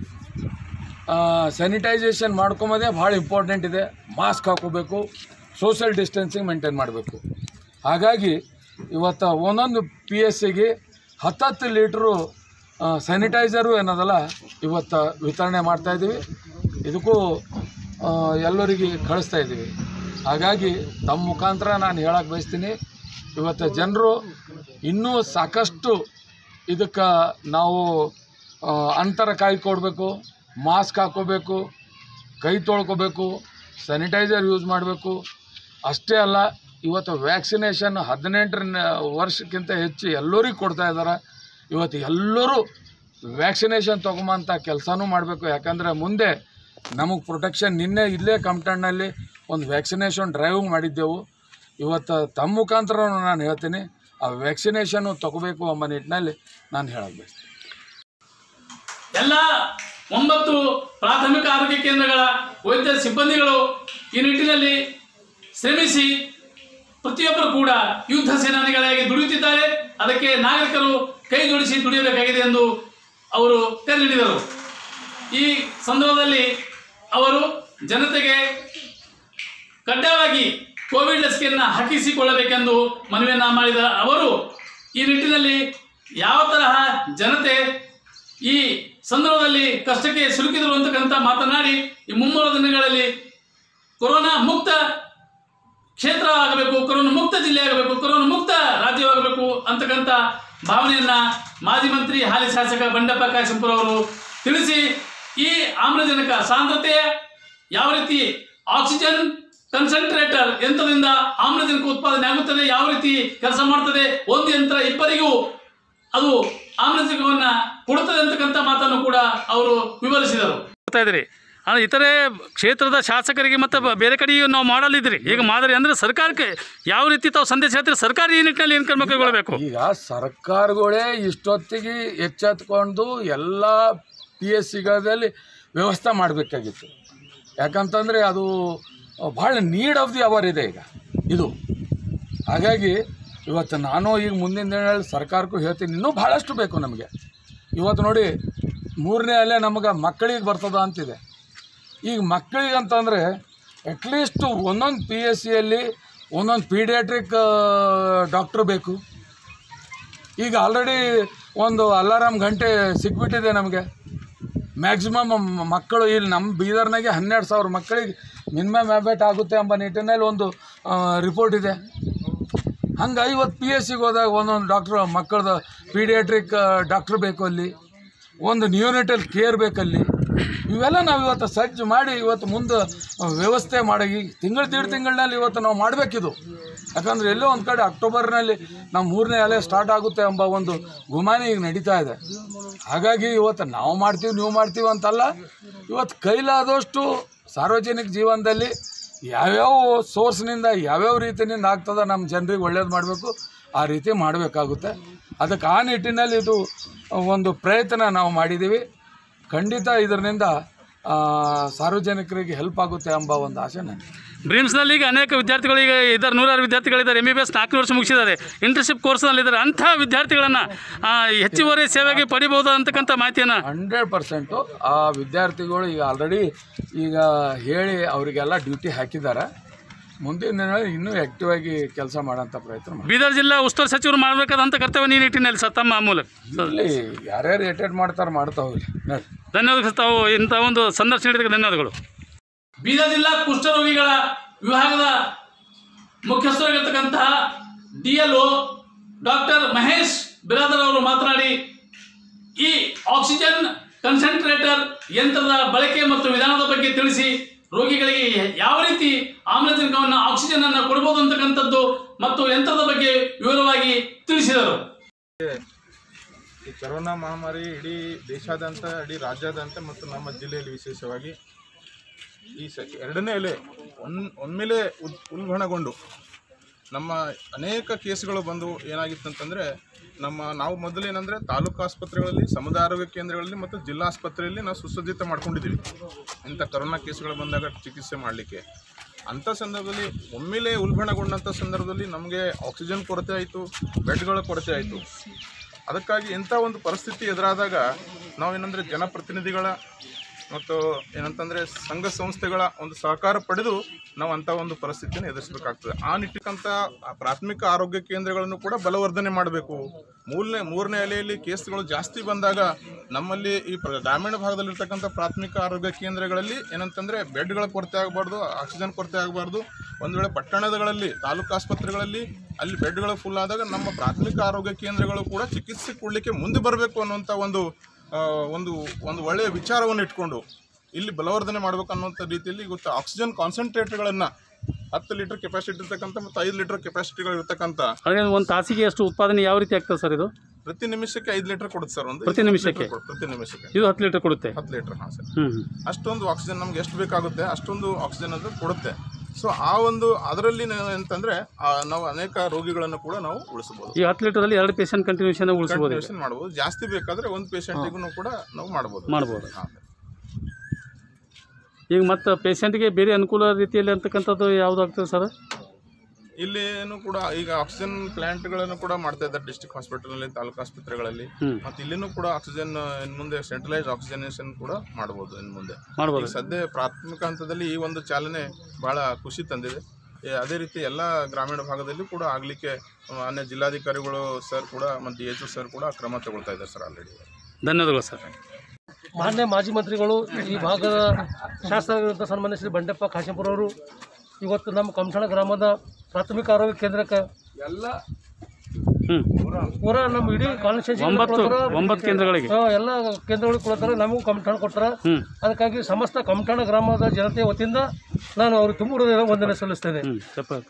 ಸ್ಯಾನಿಟೈಸೇಷನ್ ಮಾಡ್ಕೊಂಬೋದೇ ಭಾಳ ಇಂಪಾರ್ಟೆಂಟ್ ಇದೆ ಮಾಸ್ಕ್ ಹಾಕೋಬೇಕು ಸೋಷಿಯಲ್ ಡಿಸ್ಟೆನ್ಸಿಂಗ್ ಮೇಂಟೈನ್ ಮಾಡಬೇಕು ಹಾಗಾಗಿ ಇವತ್ತು ಒಂದೊಂದು ಪಿ ಎಸ್ ಸಿಗೆ ಹತ್ತತ್ತು ಲೀಟ್ರು ಸ್ಯಾನಿಟೈಸರು ಏನದಲ್ಲ ಇವತ್ತು ವಿತರಣೆ ಮಾಡ್ತಾಯಿದ್ದೀವಿ ಇದಕ್ಕೂ ಆ, ಎಲ್ಲರಿಗೆ ಕಳಿಸ್ತಾ ಇದ್ದೀವಿ ಹಾಗಾಗಿ ತಮ್ಮ ಮುಖಾಂತರ ನಾನು ಹೇಳಕ್ಕೆ ಬಯಸ್ತೀನಿ ಇವತ್ತು ಜನರು ಇನ್ನೂ ಸಾಕಷ್ಟು ಇದಕ್ಕೆ ನಾವು ಆ, ಅಂತರ ಕಾಯ್ಕೊಡ್ಬೇಕು ಮಾಸ್ಕ್ ಹಾಕ್ಕೋಬೇಕು ಕೈ ತೊಳ್ಕೊಬೇಕು ಸ್ಯಾನಿಟೈಸರ್ ಯೂಸ್ ಮಾಡಬೇಕು ಅಷ್ಟೇ ಅಲ್ಲ ಇವತ್ತು ವ್ಯಾಕ್ಸಿನೇಷನ್ ಹದಿನೆಂಟರ ವರ್ಷಕ್ಕಿಂತ ಹೆಚ್ಚು ಎಲ್ಲರಿಗೂ ಕೊಡ್ತಾ ಇದ್ದಾರೆ ಇವತ್ತು ಎಲ್ಲರೂ ವ್ಯಾಕ್ಸಿನೇಷನ್ ತೊಗೊಂಬಂಥ ಕೆಲಸನೂ ಮಾಡಬೇಕು ಯಾಕಂದರೆ ಮುಂದೆ ನಮಗೆ ಪ್ರೊಟೆಕ್ಷನ್ ನಿನ್ನೆ ಇಲ್ಲೇ ಕಂಪ್ಟೌಂಡ್ನಲ್ಲಿ ಒಂದು ವ್ಯಾಕ್ಸಿನೇಷನ್ ಡ್ರೈವ್ ಮಾಡಿದ್ದೆವು ಇವತ್ತು ತಮ್ಮ ಮುಖಾಂತರ ನಾನು ಹೇಳ್ತೀನಿ ಆ ವ್ಯಾಕ್ಸಿನೇಷನ್ನು ತಗೋಬೇಕು ಎಂಬ ನಿಟ್ಟಿನಲ್ಲಿ ನಾನು ಹೇಳಕ್ಕೆ ಬಯಸ್ತೀನಿ ಎಲ್ಲ ಒಂಬತ್ತು ಪ್ರಾಥಮಿಕ ಆರೋಗ್ಯ ಕೇಂದ್ರಗಳ ವೈದ್ಯ ಸಿಬ್ಬಂದಿಗಳು ಈ ನಿಟ್ಟಿನಲ್ಲಿ ಶ್ರಮಿಸಿ ಪ್ರತಿಯೊಬ್ಬರು ಕೂಡ ಯುದ್ಧ ಸೇನಾನಿಗಳಾಗಿ ದುಡಿಯುತ್ತಿದ್ದಾರೆ ಅದಕ್ಕೆ ನಾಗರಿಕರು ಕೈ ಜೋಡಿಸಿ ದುಡಿಯಬೇಕಾಗಿದೆ ಎಂದು ಅವರು ಕರೆ ನೀಡಿದರು ಈ ಸಂದರ್ಭದಲ್ಲಿ ಅವರು ಜನತೆಗೆ ಕಡ್ಡಾಯವಾಗಿ ಕೋವಿಡ್ ಲಸಿಕೆಯನ್ನು ಹಾಕಿಸಿಕೊಳ್ಳಬೇಕೆಂದು ಮನವಿಯನ್ನ ಮಾಡಿದ ಅವರು ಈ ನಿಟ್ಟಿನಲ್ಲಿ ಯಾವ ತರಹ ಜನತೆ ಈ ಸಂದರ್ಭದಲ್ಲಿ ಕಷ್ಟಕ್ಕೆ ಸಿಲುಕಿದರು ಅಂತಕ್ಕಂಥ ಮಾತನಾಡಿ ಈ ಮುಂಬರುವ ದಿನಗಳಲ್ಲಿ ಕೊರೋನಾ ಮುಕ್ತ ಕ್ಷೇತ್ರ ಆಗಬೇಕು ಕೊರೋನಾ ಮುಕ್ತ ಜಿಲ್ಲೆ ಆಗಬೇಕು ಕೊರೋನಾ ಮುಕ್ತ ರಾಜ್ಯವಾಗಬೇಕು ಅಂತಕ್ಕಂಥ ಭಾವನೆಯನ್ನ ಮಾಜಿ ಮಂತ್ರಿ ಹಾಲಿ ಶಾಸಕ ಬಂಡಪ್ಪ ಕಾಶಂಪುರ ಅವರು ತಿಳಿಸಿ ಈ ಆಮ್ಲಜನಕ ಸಾಂದ್ರತೆ ಯಾವ ರೀತಿ ಆಕ್ಸಿಜನ್ ಕನ್ಸಂಟ್ರೇಟರ್ ಯಂತ್ರದಿಂದ ಆಮ್ಲಜನಕ ಉತ್ಪಾದನೆ ಆಗುತ್ತದೆ ಯಾವ ರೀತಿ ಕೆಲಸ ಮಾಡ್ತದೆ ಒಂದು ಯಂತ್ರ ಇಬ್ಬರಿಗೂ ಅದು ಆಮ್ಲಜನಕವನ್ನ ಕೊಡುತ್ತದೆ ಅಂತಕ್ಕಂಥ ಮಾತನ್ನು ಕೂಡ ಅವರು ವಿವರಿಸಿದರು ಇದ್ರಿ ಅಂದರೆ ಇತರೆ ಕ್ಷೇತ್ರದ ಶಾಸಕರಿಗೆ ಮತ್ತು ಬ- ಬೇರೆ ಕಡೆಯೂ ನಾವು ಮಾಡಲಿದ್ರಿ ಈಗ ಮಾದರಿ ಅಂದರೆ ಸರ್ಕಾರಕ್ಕೆ ಯಾವ ರೀತಿ ತಾವು ಸಂದೇಶ ಹೇಳ್ತೀರಿ ಸರ್ಕಾರ ಈ ನಿಟ್ಟಿನಲ್ಲಿ ಏನು ಕ್ರಮ ಕೈಗೊಳ್ಳಬೇಕು ಈಗ ಸರ್ಕಾರಗಳೇ ಇಷ್ಟೊತ್ತಿಗೆ ಎಚ್ಚೆತ್ಕೊಂಡು ಎಲ್ಲ ಪಿ ಎಸ್ ಸಿಗಳಲ್ಲಿ ವ್ಯವಸ್ಥೆ ಮಾಡಬೇಕಾಗಿತ್ತು ಯಾಕಂತಂದರೆ ಅದು ಭಾಳ ನೀಡ್ ಆಫ್ ದಿ ಅವರ್ ಇದೆ ಈಗ ಇದು ಹಾಗಾಗಿ ಇವತ್ತು ನಾನು ಈಗ ಮುಂದಿನ ದಿನಗಳಲ್ಲಿ ಸರ್ಕಾರಕ್ಕೂ ಹೇಳ್ತೀನಿ ಇನ್ನೂ ಭಾಳಷ್ಟು ಬೇಕು ನಮಗೆ ಇವತ್ತು ನೋಡಿ ಮೂರನೇ ಅಲೆ ನಮಗೆ ಮಕ್ಕಳಿಗೆ ಬರ್ತದ ಅಂತಿದೆ ಈಗ ಮಕ್ಕಳಿಗೆ ಅಂತಂದರೆ ಅಟ್ಲೀಸ್ಟು ಒಂದೊಂದು ಪಿ ಎಸ್ ಸಿಯಲ್ಲಿ ಒಂದೊಂದು ಪೀಡಿಯಾಟ್ರಿಕ್ ಡಾಕ್ಟ್ರ್ ಬೇಕು ಈಗ ಆಲ್ರೆಡಿ ಒಂದು ಅಲಾರಾಮ್ ಗಂಟೆ ಸಿಕ್ಬಿಟ್ಟಿದೆ ನಮಗೆ ಮ್ಯಾಕ್ಸಿಮಮ್ ಮಕ್ಕಳು ಇಲ್ಲಿ ನಮ್ಮ ಬೀದರ್ನಾಗೆ ಹನ್ನೆರಡು ಸಾವಿರ ಮಕ್ಕಳಿಗೆ ಮಿನಿಮಮ್ ಹ್ಯಾಬಿಟ್ ಆಗುತ್ತೆ ಎಂಬ ನಿಟ್ಟಿನಲ್ಲಿ ಒಂದು ರಿಪೋರ್ಟ್ ಇದೆ ಹಂಗೆ ಐವತ್ತು ಪಿ ಎಸ್ ಸಿಗೆ ಹೋದಾಗ ಒಂದೊಂದು ಡಾಕ್ಟ್ರು ಮಕ್ಕಳದ ಪೀಡಿಯಾಟ್ರಿಕ್ ಡಾಕ್ಟ್ರ್ ಬೇಕು ಅಲ್ಲಿ ಒಂದು ನ್ಯೂನಿಟಲ್ ಕೇರ್ ಬೇಕಲ್ಲಿ ಇವೆಲ್ಲ ನಾವು ಇವತ್ತು ಸಜ್ಜು ಮಾಡಿ ಇವತ್ತು ಮುಂದೆ ವ್ಯವಸ್ಥೆ ಮಾಡಿ ಈ ತಿಂಗಳು ದೀಡ್ ತಿಂಗಳಿನಲ್ಲಿ ಇವತ್ತು ನಾವು ಮಾಡಬೇಕಿದು ಯಾಕಂದರೆ ಎಲ್ಲೋ ಒಂದು ಕಡೆ ಅಕ್ಟೋಬರ್ನಲ್ಲಿ ನಮ್ಮ ಮೂರನೇ ಅಲೆ ಸ್ಟಾರ್ಟ್ ಆಗುತ್ತೆ ಎಂಬ ಒಂದು ಗುಮಾನಿ ಈಗ ನಡೀತಾ ಇದೆ ಹಾಗಾಗಿ ಇವತ್ತು ನಾವು ಮಾಡ್ತೀವಿ ನೀವು ಮಾಡ್ತೀವಿ ಅಂತಲ್ಲ ಇವತ್ತು ಕೈಲಾದಷ್ಟು ಸಾರ್ವಜನಿಕ ಜೀವನದಲ್ಲಿ ಯಾವ್ಯಾವ ಸೋರ್ಸ್ನಿಂದ ಯಾವ್ಯಾವ ರೀತಿಯಿಂದ ಆಗ್ತದ ನಮ್ಮ ಜನರಿಗೆ ಒಳ್ಳೇದು ಮಾಡಬೇಕು ಆ ರೀತಿ ಮಾಡಬೇಕಾಗುತ್ತೆ ಅದಕ್ಕೆ ಆ ನಿಟ್ಟಿನಲ್ಲಿ ಇದು ಒಂದು ಪ್ರಯತ್ನ ನಾವು ಮಾಡಿದ್ದೀವಿ ಖಂಡಿತ ಇದರಿಂದ ಆ, ಸಾರ್ವಜನಿಕರಿಗೆ ಹೆಲ್ಪ್ ಆಗುತ್ತೆ ಎಂಬ ಒಂದು ಆಸೆ ನನಗೆ ಬ್ರಿಮ್ಸ್ನಲ್ಲಿ ಈಗ ಅನೇಕ ವಿದ್ಯಾರ್ಥಿಗಳು ಈಗ ಇದ್ದಾರೆ ನೂರಾರು ವಿದ್ಯಾರ್ಥಿಗಳಿದ್ದಾರೆ ಎಮ್ ಬಿ ಬಿ ಎಸ್ ನಾಲ್ಕು ವರ್ಷ ಮುಗಿಸಿದ್ದಾರೆ ಇಂಟರ್ನ್ಶಿಪ್ ಕೋರ್ಸ್ನಲ್ಲಿದ್ದಾರೆ ಅಂಥ ವಿದ್ಯಾರ್ಥಿಗಳನ್ನು ಹೆಚ್ಚುವರಿ ಸೇವೆಗೆ ಪಡಿಬೋದು ಅಂತಕ್ಕಂಥ ಮಾಹಿತಿಯನ್ನು ಹಂಡ್ರೆಡ್ ಪರ್ಸೆಂಟು ಆ ವಿದ್ಯಾರ್ಥಿಗಳು ಈಗ ಆಲ್ರೆಡಿ ಈಗ ಹೇಳಿ ಅವರಿಗೆಲ್ಲ ಡ್ಯೂಟಿ ಹಾಕಿದ್ದಾರೆ ಮುಂದಿನ ದಿನಗಳಲ್ಲಿ ಇನ್ನೂ ಆ್ಯಕ್ಟಿವ್ ಆಗಿ ಕೆಲಸ ಮಾಡೋಂಥ ಪ್ರಯತ್ನ ಮಾಡಿ ಬೀದರ್ ಜಿಲ್ಲಾ ಉಸ್ತುವಾರಿ ಸಚಿವರು ಮಾಡಬೇಕಾದಂಥ ಕರ್ತವ್ಯ ಈ ನಿಟ್ಟಿನಲ್ಲಿ ಸರ್ ತಮ್ಮ ಮೂಲಕ ಇಲ್ಲಿ ಯಾರ್ಯಾರು ಅಟೆಂಡ್ ಮಾಡ್ತಾರೆ ಮಾಡ್ತಾ ಹೋಗ್ಲಿ ನೋಡಿ ಧನ್ಯವಾದಗಳು ಸರ್ ತಾವು ಇಂಥ ಒಂದು ಸಂದರ್ಶನ ನೀಡಿದ್ದಕ್ಕೆ ಧನ್ಯವಾದಗಳು ಬೀದರ್ ಜಿಲ್ಲಾ ಕುಷ್ಠರೋಗಿಗಳ ವಿಭಾಗದ ಮುಖ್ಯಸ್ಥರಾಗಿರ್ತಕ್ಕಂತಹ D L O doctor Mahesh Biradar ಅವರು ಮಾತನಾಡಿ ಈ ಆಕ್ಸಿಜನ್ ಕನ್ಸಂಟ್ರೇಟರ್ ಯಂತ್ರದ ಬಳಕೆ ಮತ್ತು ವಿಧಾನದ ಬಗ್ಗೆ ತಿಳಿಸಿ ರೋಗಿಗಳಿಗೆ ಯಾವ ರೀತಿ ಆಮ್ಲಜನಕವನ್ನು ಆಕ್ಸಿಜನ್ ಅನ್ನು ಕೊಡಬಹುದು ಅಂತಕ್ಕಂಥದ್ದು ಮತ್ತು ಯಂತ್ರದ ಬಗ್ಗೆ ವಿವರವಾಗಿ ತಿಳಿಸಿದರು ಈ ಕರೋನಾ ಮಹಾಮಾರಿ ಇಡೀ ದೇಶಾದ್ಯಂತ ಇಡೀ ರಾಜ್ಯಾದ್ಯಂತ ಮತ್ತು ನಮ್ಮ ಜಿಲ್ಲೆಯಲ್ಲಿ ವಿಶೇಷವಾಗಿ ಈ ಸ ಎರಡನೇ ಅಲೆ ಒನ್ ಒಮ್ಮೆಲೆ ಉದ್ ಉಲ್ಬಣಗೊಂಡು ನಮ್ಮ ಅನೇಕ ಕೇಸ್ಗಳು ಬಂದು ಏನಾಗಿತ್ತು ಅಂತಂದರೆ ನಮ್ಮ ನಾವು ಮೊದಲೇನೆಂದರೆ ತಾಲೂಕು ಆಸ್ಪತ್ರೆಗಳಲ್ಲಿ ಸಮುದಾಯ ಆರೋಗ್ಯ ಕೇಂದ್ರಗಳಲ್ಲಿ ಮತ್ತು ಜಿಲ್ಲಾ ಆಸ್ಪತ್ರೆಯಲ್ಲಿ ನಾವು ಸುಸಜ್ಜಿತ ಮಾಡ್ಕೊಂಡಿದ್ದೀವಿ ಇಂಥ ಕರೋನಾ ಕೇಸ್ಗಳು ಬಂದಾಗ ಚಿಕಿತ್ಸೆ ಮಾಡಲಿಕ್ಕೆ ಅಂಥ ಸಂದರ್ಭದಲ್ಲಿ ಒಮ್ಮೆಲೆ ಉಲ್ಬಣಗೊಂಡಂಥ ಸಂದರ್ಭದಲ್ಲಿ ನಮಗೆ ಆಕ್ಸಿಜನ್ ಕೊರತೆ ಆಯಿತು ಬೆಡ್ಗಳ ಕೊರತೆ ಆಯಿತು ಅದಕ್ಕಾಗಿ ಇಂಥ ಒಂದು ಪರಿಸ್ಥಿತಿ ಎದುರಾದಾಗ ನಾವೇನಂದರೆ ಜನಪ್ರತಿನಿಧಿಗಳ ಮತ್ತು ಏನಂತಂದರೆ ಸಂಘ ಸಂಸ್ಥೆಗಳ ಒಂದು ಸಹಕಾರ ಪಡೆದು ನಾವು ಅಂಥ ಒಂದು ಪರಿಸ್ಥಿತಿಯನ್ನು ಎದುರಿಸಬೇಕಾಗ್ತದೆ ಆ ನಿಟ್ಟಿನಂಥ ಪ್ರಾಥಮಿಕ ಆರೋಗ್ಯ ಕೇಂದ್ರಗಳನ್ನು ಕೂಡ ಬಲವರ್ಧನೆ ಮಾಡಬೇಕು ಮೂರನೇ ಮೂರನೇ ಅಲೆಯಲ್ಲಿ ಕೇಸ್ಗಳು ಜಾಸ್ತಿ ಬಂದಾಗ ನಮ್ಮಲ್ಲಿ ಈ ಪ್ರ- ಗ್ರಾಮೀಣ ಭಾಗದಲ್ಲಿರ್ತಕ್ಕಂಥ ಪ್ರಾಥಮಿಕ ಆರೋಗ್ಯ ಕೇಂದ್ರಗಳಲ್ಲಿ ಏನಂತಂದರೆ ಬೆಡ್ಗಳ ಕೊರತೆ ಆಗಬಾರ್ದು ಆಕ್ಸಿಜನ್ ಕೊರತೆ ಆಗಬಾರ್ದು ಒಂದು ವೇಳೆ ಪಟ್ಟಣಗಳಲ್ಲಿ ತಾಲೂಕು ಆಸ್ಪತ್ರೆಗಳಲ್ಲಿ ಅಲ್ಲಿ ಬೆಡ್ಗಳು ಫುಲ್ ಆದಾಗ ನಮ್ಮ ಪ್ರಾಥಮಿಕ ಆರೋಗ್ಯ ಕೇಂದ್ರಗಳು ಕೂಡ ಚಿಕಿತ್ಸೆ ಕೊಡಲಿಕ್ಕೆ ಮುಂದೆ ಬರಬೇಕು ಅನ್ನುವಂಥ ಒಂದು ಆ, ಒಂದು ಒಂದು ಒಳ್ಳೆಯ ವಿಚಾರವನ್ನು ಇಟ್ಕೊಂಡು ಇಲ್ಲಿ ಬಲವರ್ಧನೆ ಮಾಡಬೇಕು ಅನ್ನುವಂಥ ರೀತಿಯಲ್ಲಿ ಇವತ್ತು ಆಕ್ಸಿಜನ್ ಕಾನ್ಸಂಟ್ರೇಟರ್ಗಳನ್ನು ಹತ್ತು ಲೀಟರ್ ಕೆಪಾಸಿಟಿ ಇರ್ತಕ್ಕಂಥ ಮತ್ತು ಐದು ಲೀಟರ್ ಕೆಪಾಸಿಟಿಗಳು ಇರ್ತಕ್ಕಂಥ ಹಾಗೆ ಒಂದು ತಾಸಿಗೆ ಎಷ್ಟು ಉತ್ಪಾದನೆ ಯಾವ ರೀತಿ ಆಗ್ತದೆ ಸರ್ ಇದು ಪ್ರತಿ ನಿಮಿಷಕ್ಕೆ ಐದು ಲೀಟರ್ ಕೊಡುತ್ತೆ ಸರ್ ಒಂದು ಪ್ರತಿ ನಿಮಿಷಕ್ಕೆ? ಲೀಟರ್ ಕೊಡುತ್ತೆ, ಪ್ರತಿ ನಿಮಿಷಕ್ಕೆ ಇದು ಹತ್ತು ಲೀಟರ್ ಕೊಡುತ್ತೆ ಹತ್ತು ಲೀಟರ್ ಹಾಂ ಸರ್ ಹ್ಞೂ ಹ್ಞೂ ಅಷ್ಟೊಂದು ಆಕ್ಸಿಜನ್ ನಮ್ಗೆ ಎಷ್ಟು ಬೇಕಾಗುತ್ತೆ ಅಷ್ಟೊಂದು ಆಕ್ಸಿಜನ್ ಅದು ಕೊಡುತ್ತೆ ಸೊ ಆ ಒಂದು ಅದರಲ್ಲಿ ಅಂತಂದ್ರೆ ಆ, ನಾವು ಅನೇಕ ರೋಗಿಗಳನ್ನು ಕೂಡ ನಾವು ಉಳಿಸಬಹುದು ಈ ಹತ್ತು ಲೀಟರಲ್ಲಿ ಎರಡು ಪೇಷಂಟ್ ಕಂಟಿನ್ಯೂಷನ್ ಉಳಿಸ್ಬೋದು ಈಗ. ಕಂಟಿನ್ಯೂಷನ್ ಮಾಡಬಹುದು ಜಾಸ್ತಿ ಬೇಕಾದ್ರೆ ಒಂದು ಪೇಷಂಟಿಗೂ ಕೂಡ ನಾವು ಮಾಡಬಹುದು ಮಾಡ್ಬೋದು. ಹಾಂ ಈಗ ಮತ್ತು ಪೇಷಂಟ್ಗೆ ಬೇರೆ ಅನುಕೂಲ ರೀತಿಯಲ್ಲಿ ಅಂತಕ್ಕಂಥದ್ದು ಯಾವುದಾಗ್ತದೆ ಸರ್ ಇಲ್ಲೇನು ಕೂಡ ಈಗ ಆಕ್ಸಿಜನ್ ಪ್ಲಾಂಟ್ಗಳನ್ನು ಕೂಡ ಮಾಡ್ತಾ ಇದ್ದಾರೆ ಡಿಸ್ಟ್ರಿಕ್ಟ್ ಹಾಸ್ಪಿಟಲ್ ತಾಲೂಕು ಆಸ್ಪತ್ರೆಗಳಲ್ಲಿ ಹ್ಞೂ ಮತ್ತೆ ಇಲ್ಲಿನೂ ಕೂಡ ಆಕ್ಸಿಜನ್ ಇನ್ನು ಮುಂದೆ ಸೆಂಟ್ರಲೈಸ್ ಆಕ್ಸಿಜನೇಷನ್ ಕೂಡ ಮಾಡಬಹುದು ಇನ್ನು ಮುಂದೆ ಮಾಡ್ಬೋದು ಈಗ ಸದ್ಯ ಪ್ರಾಥಮಿಕ ಹಂತದಲ್ಲಿ ಈ ಒಂದು ಚಾಲನೆ ಬಹಳ ಖುಷಿ ತಂದಿದೆ ಏ, ಅದೇ ರೀತಿ ಎಲ್ಲ ಗ್ರಾಮೀಣ ಭಾಗದಲ್ಲಿ ಕೂಡ ಆಗಲಿಕ್ಕೆ ಅನ್ಯ ಜಿಲ್ಲಾಧಿಕಾರಿಗಳು ಸರ್ ಕೂಡ ಮತ್ತು ಎಚ್ ಸರ್ ಕೂಡ ಕ್ರಮ ತಗೊಳ್ತಾ ಇದ್ದಾರೆ ಸರ್ ಆಲ್ರೆಡಿ ಧನ್ಯವಾದಗಳು ಸರ್ ಮಾನ್ಯ ಮಾಜಿ ಮಂತ್ರಿಗಳು ಈ ಭಾಗದ ಶಾಸಕರಾಗಿರುವಂಥ ಸನ್ಮಾನ್ಯ ಶ್ರೀ ಬಂಡೆಪ್ಪ ಕಾಶೆಂಪುರ ಅವರು ಇವತ್ತು ನಮ್ಮ ಕಮಠಣ ಗ್ರಾಮದ ಪ್ರಾಥಮಿಕ ಆರೋಗ್ಯ ಕೇಂದ್ರಕ್ಕೆ ಎಲ್ಲ ಹ್ಞೂ ಪೂರ ನಮ್ಮ ಇಡೀ ಕಾನ್ಸ್ಟಿಟ್ಯೂನ್ಸಿ ಒಂಬತ್ತು ಒಂಬತ್ತು ಕೇಂದ್ರಗಳಿಗೆ ಎಲ್ಲ ಕೇಂದ್ರಗಳಿಗೆ ಕೊಡ್ತಾರೆ ನಮಗೂ ಕಮಠಣ ಕೊಡ್ತಾರೆ ಹ್ಞೂ ಅದಕ್ಕಾಗಿ ಸಮಸ್ತ ಕಮಠಣ ಗ್ರಾಮದ ಜನತೆಯ ವತಿಯಿಂದ ನಾನು ಅವ್ರಿಗೆ ತುಂಬ ಹೃದಯದ ವಂದನೆ ಸಲ್ಲಿಸ್ತೇನೆ ಹ್ಞೂ ಚಪ್ಪಾಳೆ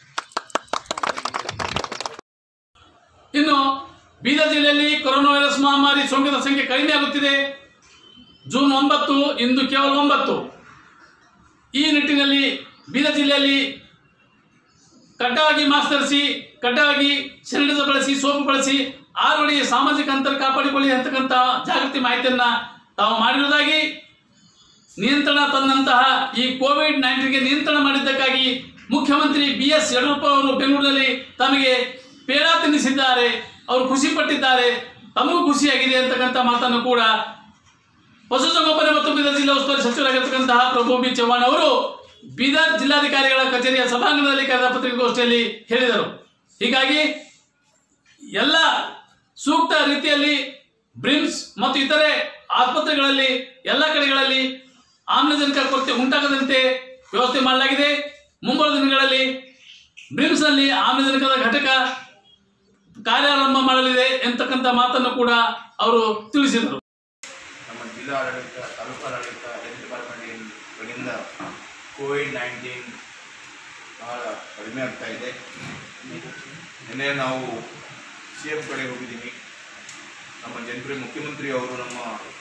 ಇನ್ನು ಬೀದರ್ ಜಿಲ್ಲೆಯಲ್ಲಿ ಕೊರೋನಾ ವೈರಸ್ ಮಹಾಮಾರಿ ಸೋಂಕಿತರ ಸಂಖ್ಯೆ ಕಡಿಮೆ ಆಗುತ್ತಿದೆ ಜೂನ್ ಒಂಬತ್ತು ಇಂದು ಕೇವಲ ಒಂಬತ್ತು ಈ ನಿಟ್ಟಿನಲ್ಲಿ ಬೀದರ್ ಜಿಲ್ಲೆಯಲ್ಲಿ ಕಡ್ಡಾಯವಾಗಿ ಮಾಸ್ಕ್ ಧರಿಸಿ ಕಡ್ಡಾಯವಾಗಿ ಸ್ಯಾನಿಟೈಸರ್ ಬಳಸಿ ಸೋಪು ಬಳಸಿ ಆರು ಅಡಿ ಸಾಮಾಜಿಕ ಅಂತರ ಕಾಪಾಡಿಕೊಳ್ಳಿ ಅಂತಕ್ಕಂಥ ಜಾಗೃತಿ ಮಾಹಿತಿಯನ್ನು ತಾವು ಮಾಡಿರುವುದಾಗಿ ನಿಯಂತ್ರಣ ತಂದಂತಹ ಈ ಕೋವಿಡ್ ನೈನ್ಟೀನ್ಗೆ ನಿಯಂತ್ರಣ ಮಾಡಿದ್ದಕ್ಕಾಗಿ ಮುಖ್ಯಮಂತ್ರಿ ಬಿ ಎಸ್ ಯಡಿಯೂರಪ್ಪ ಅವರು ಬೆಂಗಳೂರಿನಲ್ಲಿ ತಮಗೆ ಪೇಡ ತಿನ್ನಿಸಿದ್ದಾರೆ ಅವರು ಖುಷಿ ಪಟ್ಟಿದ್ದಾರೆ ತಮಗೂ ಖುಷಿಯಾಗಿದೆ ಅಂತಕ್ಕಂಥ ಮಾತನ್ನು ಕೂಡ ಪಶುಸಂಗೋಪನೆ ಮತ್ತು ಬೀದರ್ ಜಿಲ್ಲಾ ಉಸ್ತುವಾರಿ ಸಚಿವರಾಗಿರ್ತಕ್ಕಂತಹ ಪ್ರಭು ಬಿ ಚವ್ಹಾಣ್ ಅವರು ಬೀದರ್ ಜಿಲ್ಲಾಧಿಕಾರಿಗಳ ಕಚೇರಿಯ ಸಭಾಂಗಣದಲ್ಲಿ ಕರೆದ ಪತ್ರಿಕಾಗೋಷ್ಠಿಯಲ್ಲಿ ಹೇಳಿದರು ಹೀಗಾಗಿ ಎಲ್ಲ ಸೂಕ್ತ ರೀತಿಯಲ್ಲಿ ಬ್ರಿಮ್ಸ್ ಮತ್ತು ಇತರೆ ಆಸ್ಪತ್ರೆಗಳಲ್ಲಿ ಎಲ್ಲ ಕಡೆಗಳಲ್ಲಿ ಆಮ್ಲಜನಕ ಕೊರತೆ ಉಂಟಾಗದಂತೆ ವ್ಯವಸ್ಥೆ ಮಾಡಲಾಗಿದೆ ಮುಂಬರುವ ದಿನಗಳಲ್ಲಿ ಬ್ರಿಮ್ಸ್ನಲ್ಲಿ ಆಮ್ಲಜನಕದ ಘಟಕ ಕಾರ್ಯಾರಂಭ ಮಾಡಲಿದೆ ಎಂತಕ್ಕಂಥ ಮಾತನ್ನು ಕೂಡ ಅವರು ತಿಳಿಸಿದರು ನಮ್ಮ ಜಿಲ್ಲಾಡಳಿತ ತಾಲೂಕಾಡಳಿತ ಹೆಲ್ತ್ ಡಿಪಾರ್ಟ್ಮೆಂಟ್ಗಳಿಂದ ಕೋವಿಡ್ ನೈನ್ಟೀನ್ ಬಹಳ ಕಡಿಮೆ ಆಗ್ತಾ ಇದೆ ನಿನ್ನೆ ನಾವು ಸಿ ಎಂ ಕಡೆ ಹೋಗಿದ್ದೀವಿ ನಮ್ಮ ಜನಪ್ರಿಯ ಮುಖ್ಯಮಂತ್ರಿ ಅವರು ನಮ್ಮ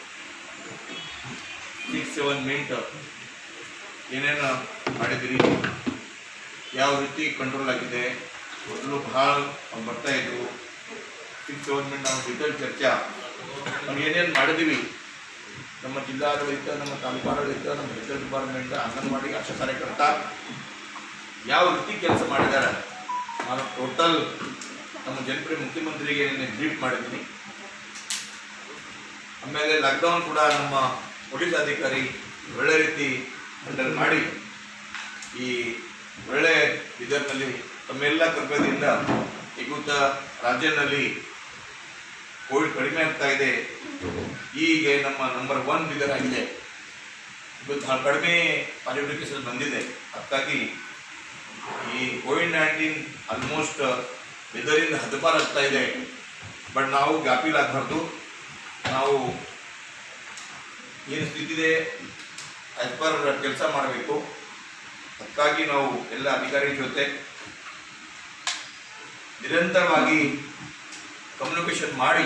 ಸಿಕ್ಸ್ ಸೆವೆನ್ ಮಿನಿಟ್ ಏನೇನು ಮಾಡಿದಿರಿ ಯಾವ ರೀತಿ ಕಂಟ್ರೋಲ್ ಆಗಿದೆ ಮೊದಲು ಬಹಳ ಬರ್ತಾ ಇದ್ರು ಸಿಕ್ಸ್ ಸೆವೆನ್ ಮಿನಿಟ್ ನಾವು ಡಿಟೇಲ್ ಚರ್ಚಾ ನಾವು ಏನೇನು ಮಾಡಿದ್ದೀವಿ ನಮ್ಮ ಜಿಲ್ಲಾಡಳಿತ ನಮ್ಮ ತಾಲೂಕಾಡಳಿತ ನಮ್ಮ ಹೆಲ್ತ್ ಡಿಪಾರ್ಟ್ಮೆಂಟ್ ಅಂಗನವಾಡಿ ಆಶಾ ಕಾರ್ಯಕರ್ತ ಯಾವ ರೀತಿ ಕೆಲಸ ಮಾಡಿದ್ದಾರೆ ನಾನು ಟೋಟಲ್ ನಮ್ಮ ಜನಪ್ರಿಯ ಮುಖ್ಯಮಂತ್ರಿಗೆ ನಿನ್ನೆ ಬ್ರೀಫ್ ಮಾಡಿದ್ದೀನಿ ಆಮೇಲೆ ಲಾಕ್ಡೌನ್ ಕೂಡ ನಮ್ಮ ಪೊಲೀಸ್ ಅಧಿಕಾರಿ ಒಳ್ಳೆ ರೀತಿ ಹ್ಯಾಂಡಲ್ ಮಾಡಿ ಈ ಒಳ್ಳೆ ಇದರಲ್ಲಿ ತಮ್ಮೆಲ್ಲ ಕರ್ಕದಿಂದ ಈಗೂತ ರಾಜ್ಯದಲ್ಲಿ ಕೋವಿಡ್ ಕಡಿಮೆ ಆಗ್ತಾ ಇದೆ ಹೀಗೆ ನಮ್ಮ ನಂಬರ್ ಒನ್ ಬಿದರ್ ಆಗಿದೆ ಇವತ್ತು ಬಹಳ ಕಡಿಮೆ ಪಾಸಿಟಿವ್ ಕೇಸಸ್ ಬಂದಿದೆ ಅದಕ್ಕಾಗಿ ಈ ಕೋವಿಡ್ ನೈನ್ಟೀನ್ ಆಲ್ಮೋಸ್ಟ್ ಬಿದರಿಂದ ಹದಿಪಾರು ಆಗ್ತಾ ಇದೆ ಬಟ್ ನಾವು ಗಾಪಿಲಾಗಬಾರ್ದು ನಾವು ಏನು ಸ್ಥಿತಿ ಇದೆ ಆಸ್ ಪರ್ ಕೆಲಸ ಮಾಡಬೇಕು ಅದಕ್ಕಾಗಿ ನಾವು ಎಲ್ಲ ಅಧಿಕಾರಿ ಜೊತೆ ನಿರಂತರವಾಗಿ ಕಮ್ಯುನಿಕೇಶನ್ ಮಾಡಿ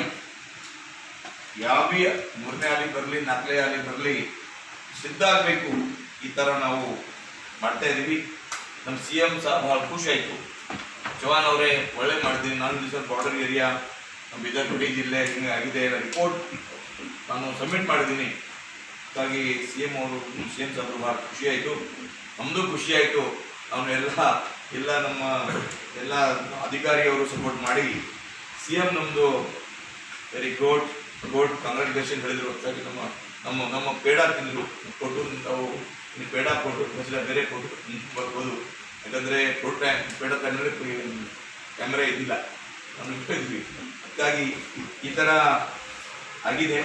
ಯಾವೇ ಮೂರನೇ ಆಲಿ ಬರಲಿ ನಾಲ್ಕನೇ ಆಲಿ ಬರಲಿ ಸಿದ್ಧ ಆಗಬೇಕು ಈ ಥರ ನಾವು ಮಾಡ್ತಾ ಇದ್ದೀವಿ ನಮ್ಮ ಸಿ ಎಂ ಸಹ ಭಾಳ ಖುಷಿ ಆಯಿತು ಚೌಹಾನ್ ಅವರೇ ಒಳ್ಳೆ ಮಾಡಿದ್ದೀನಿ ನಾನು ದಿವಸ ಬಾರ್ಡರ್ ಏರಿಯಾ ನಮ್ಮ ಬೀದರ್ ಗಡಿ ಜಿಲ್ಲೆ ಹಿಂಗೆ ಆಗಿದೆ ರಿಪೋರ್ಟ್ ನಾನು ಸಬ್ಮಿಟ್ ಮಾಡಿದ್ದೀನಿ ಹಾಗಾಗಿ ಸಿ ಎಂ ಅವರು ಸಿ ಎಂ ಸಾಹೇಬರು ಭಾಳ ಖುಷಿ ಆಯಿತು ನಮ್ಮದು ಖುಷಿ ಆಯಿತು ಅವನು ಎಲ್ಲ ಎಲ್ಲ ನಮ್ಮ ಎಲ್ಲ ಅಧಿಕಾರಿಯವರು ಸಪೋರ್ಟ್ ಮಾಡಿ ಸಿ ಎಂ ನಮ್ಮದು ವೆರಿ ಗುಡ್ ಗುಡ್ ಕಂಗ್ರಾಚುಲೇಷನ್ ಹೇಳಿದ್ರು ಅದಕ್ಕಾಗಿ ನಮ್ಮ ನಮ್ಮ ನಮ್ಮ ಪೇಡ ತಿಂದರು ಕೊಟ್ಟು ನಾವು ಇನ್ನು ಪೇಡ ಕೊಟ್ಟು ಬಸ್ಲ ಬೇರೆ ಕೊಟ್ಟು ಬರ್ಬೋದು ಯಾಕಂದರೆ ಕೊಟ್ಟ ಪೇಡ ತಂದರೆ ಕ್ಯಾಮ್ರಾ ಇದ್ದಿಲ್ಲ ನಾವು ಇಟ್ಟಿದ್ವಿ ಅದಕ್ಕಾಗಿ ಈ ಥರ ಆಗಿದೆ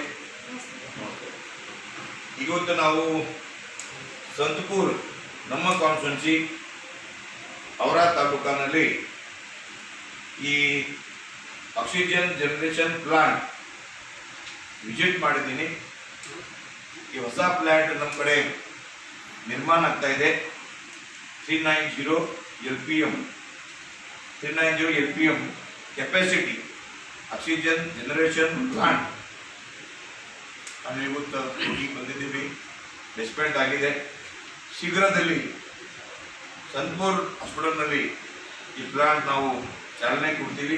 ಇವತ್ತು ನಾವು ಸಂತಪುರ್ ನಮ್ಮ ಕಾನ್ಸ್ಟಿಟ್ಯೂನ್ಸಿ ಅವರ ತಾಲೂಕಿನಲ್ಲಿ ಈ ಆಕ್ಸಿಜನ್ ಜನರೇಷನ್ ಪ್ಲಾಂಟ್ ವಿಸಿಟ್ ಮಾಡಿದ್ದೀನಿ ಈ ಹೊಸ ಪ್ಲಾಂಟ್ ನಮ್ಮ ಕಡೆ ನಿರ್ಮಾಣ ಆಗ್ತಾ ಇದೆ three nine zero L P M three nine zero L P M capacity oxygen generation plant ನಾವು ಇವತ್ತು ಹೋಗಿ ಬಂದಿದ್ದೀವಿ ರೆಸ್ಪೆಂಟ್ ಆಗಿದೆ ಶೀಘ್ರದಲ್ಲಿ ಸಂತಪುರ್ ಹಾಸ್ಪಿಟಲ್ನಲ್ಲಿ ಈ ಪ್ಲಾಂಟ್ ನಾವು ಚಾಲನೆ ಕೊಡ್ತೀವಿ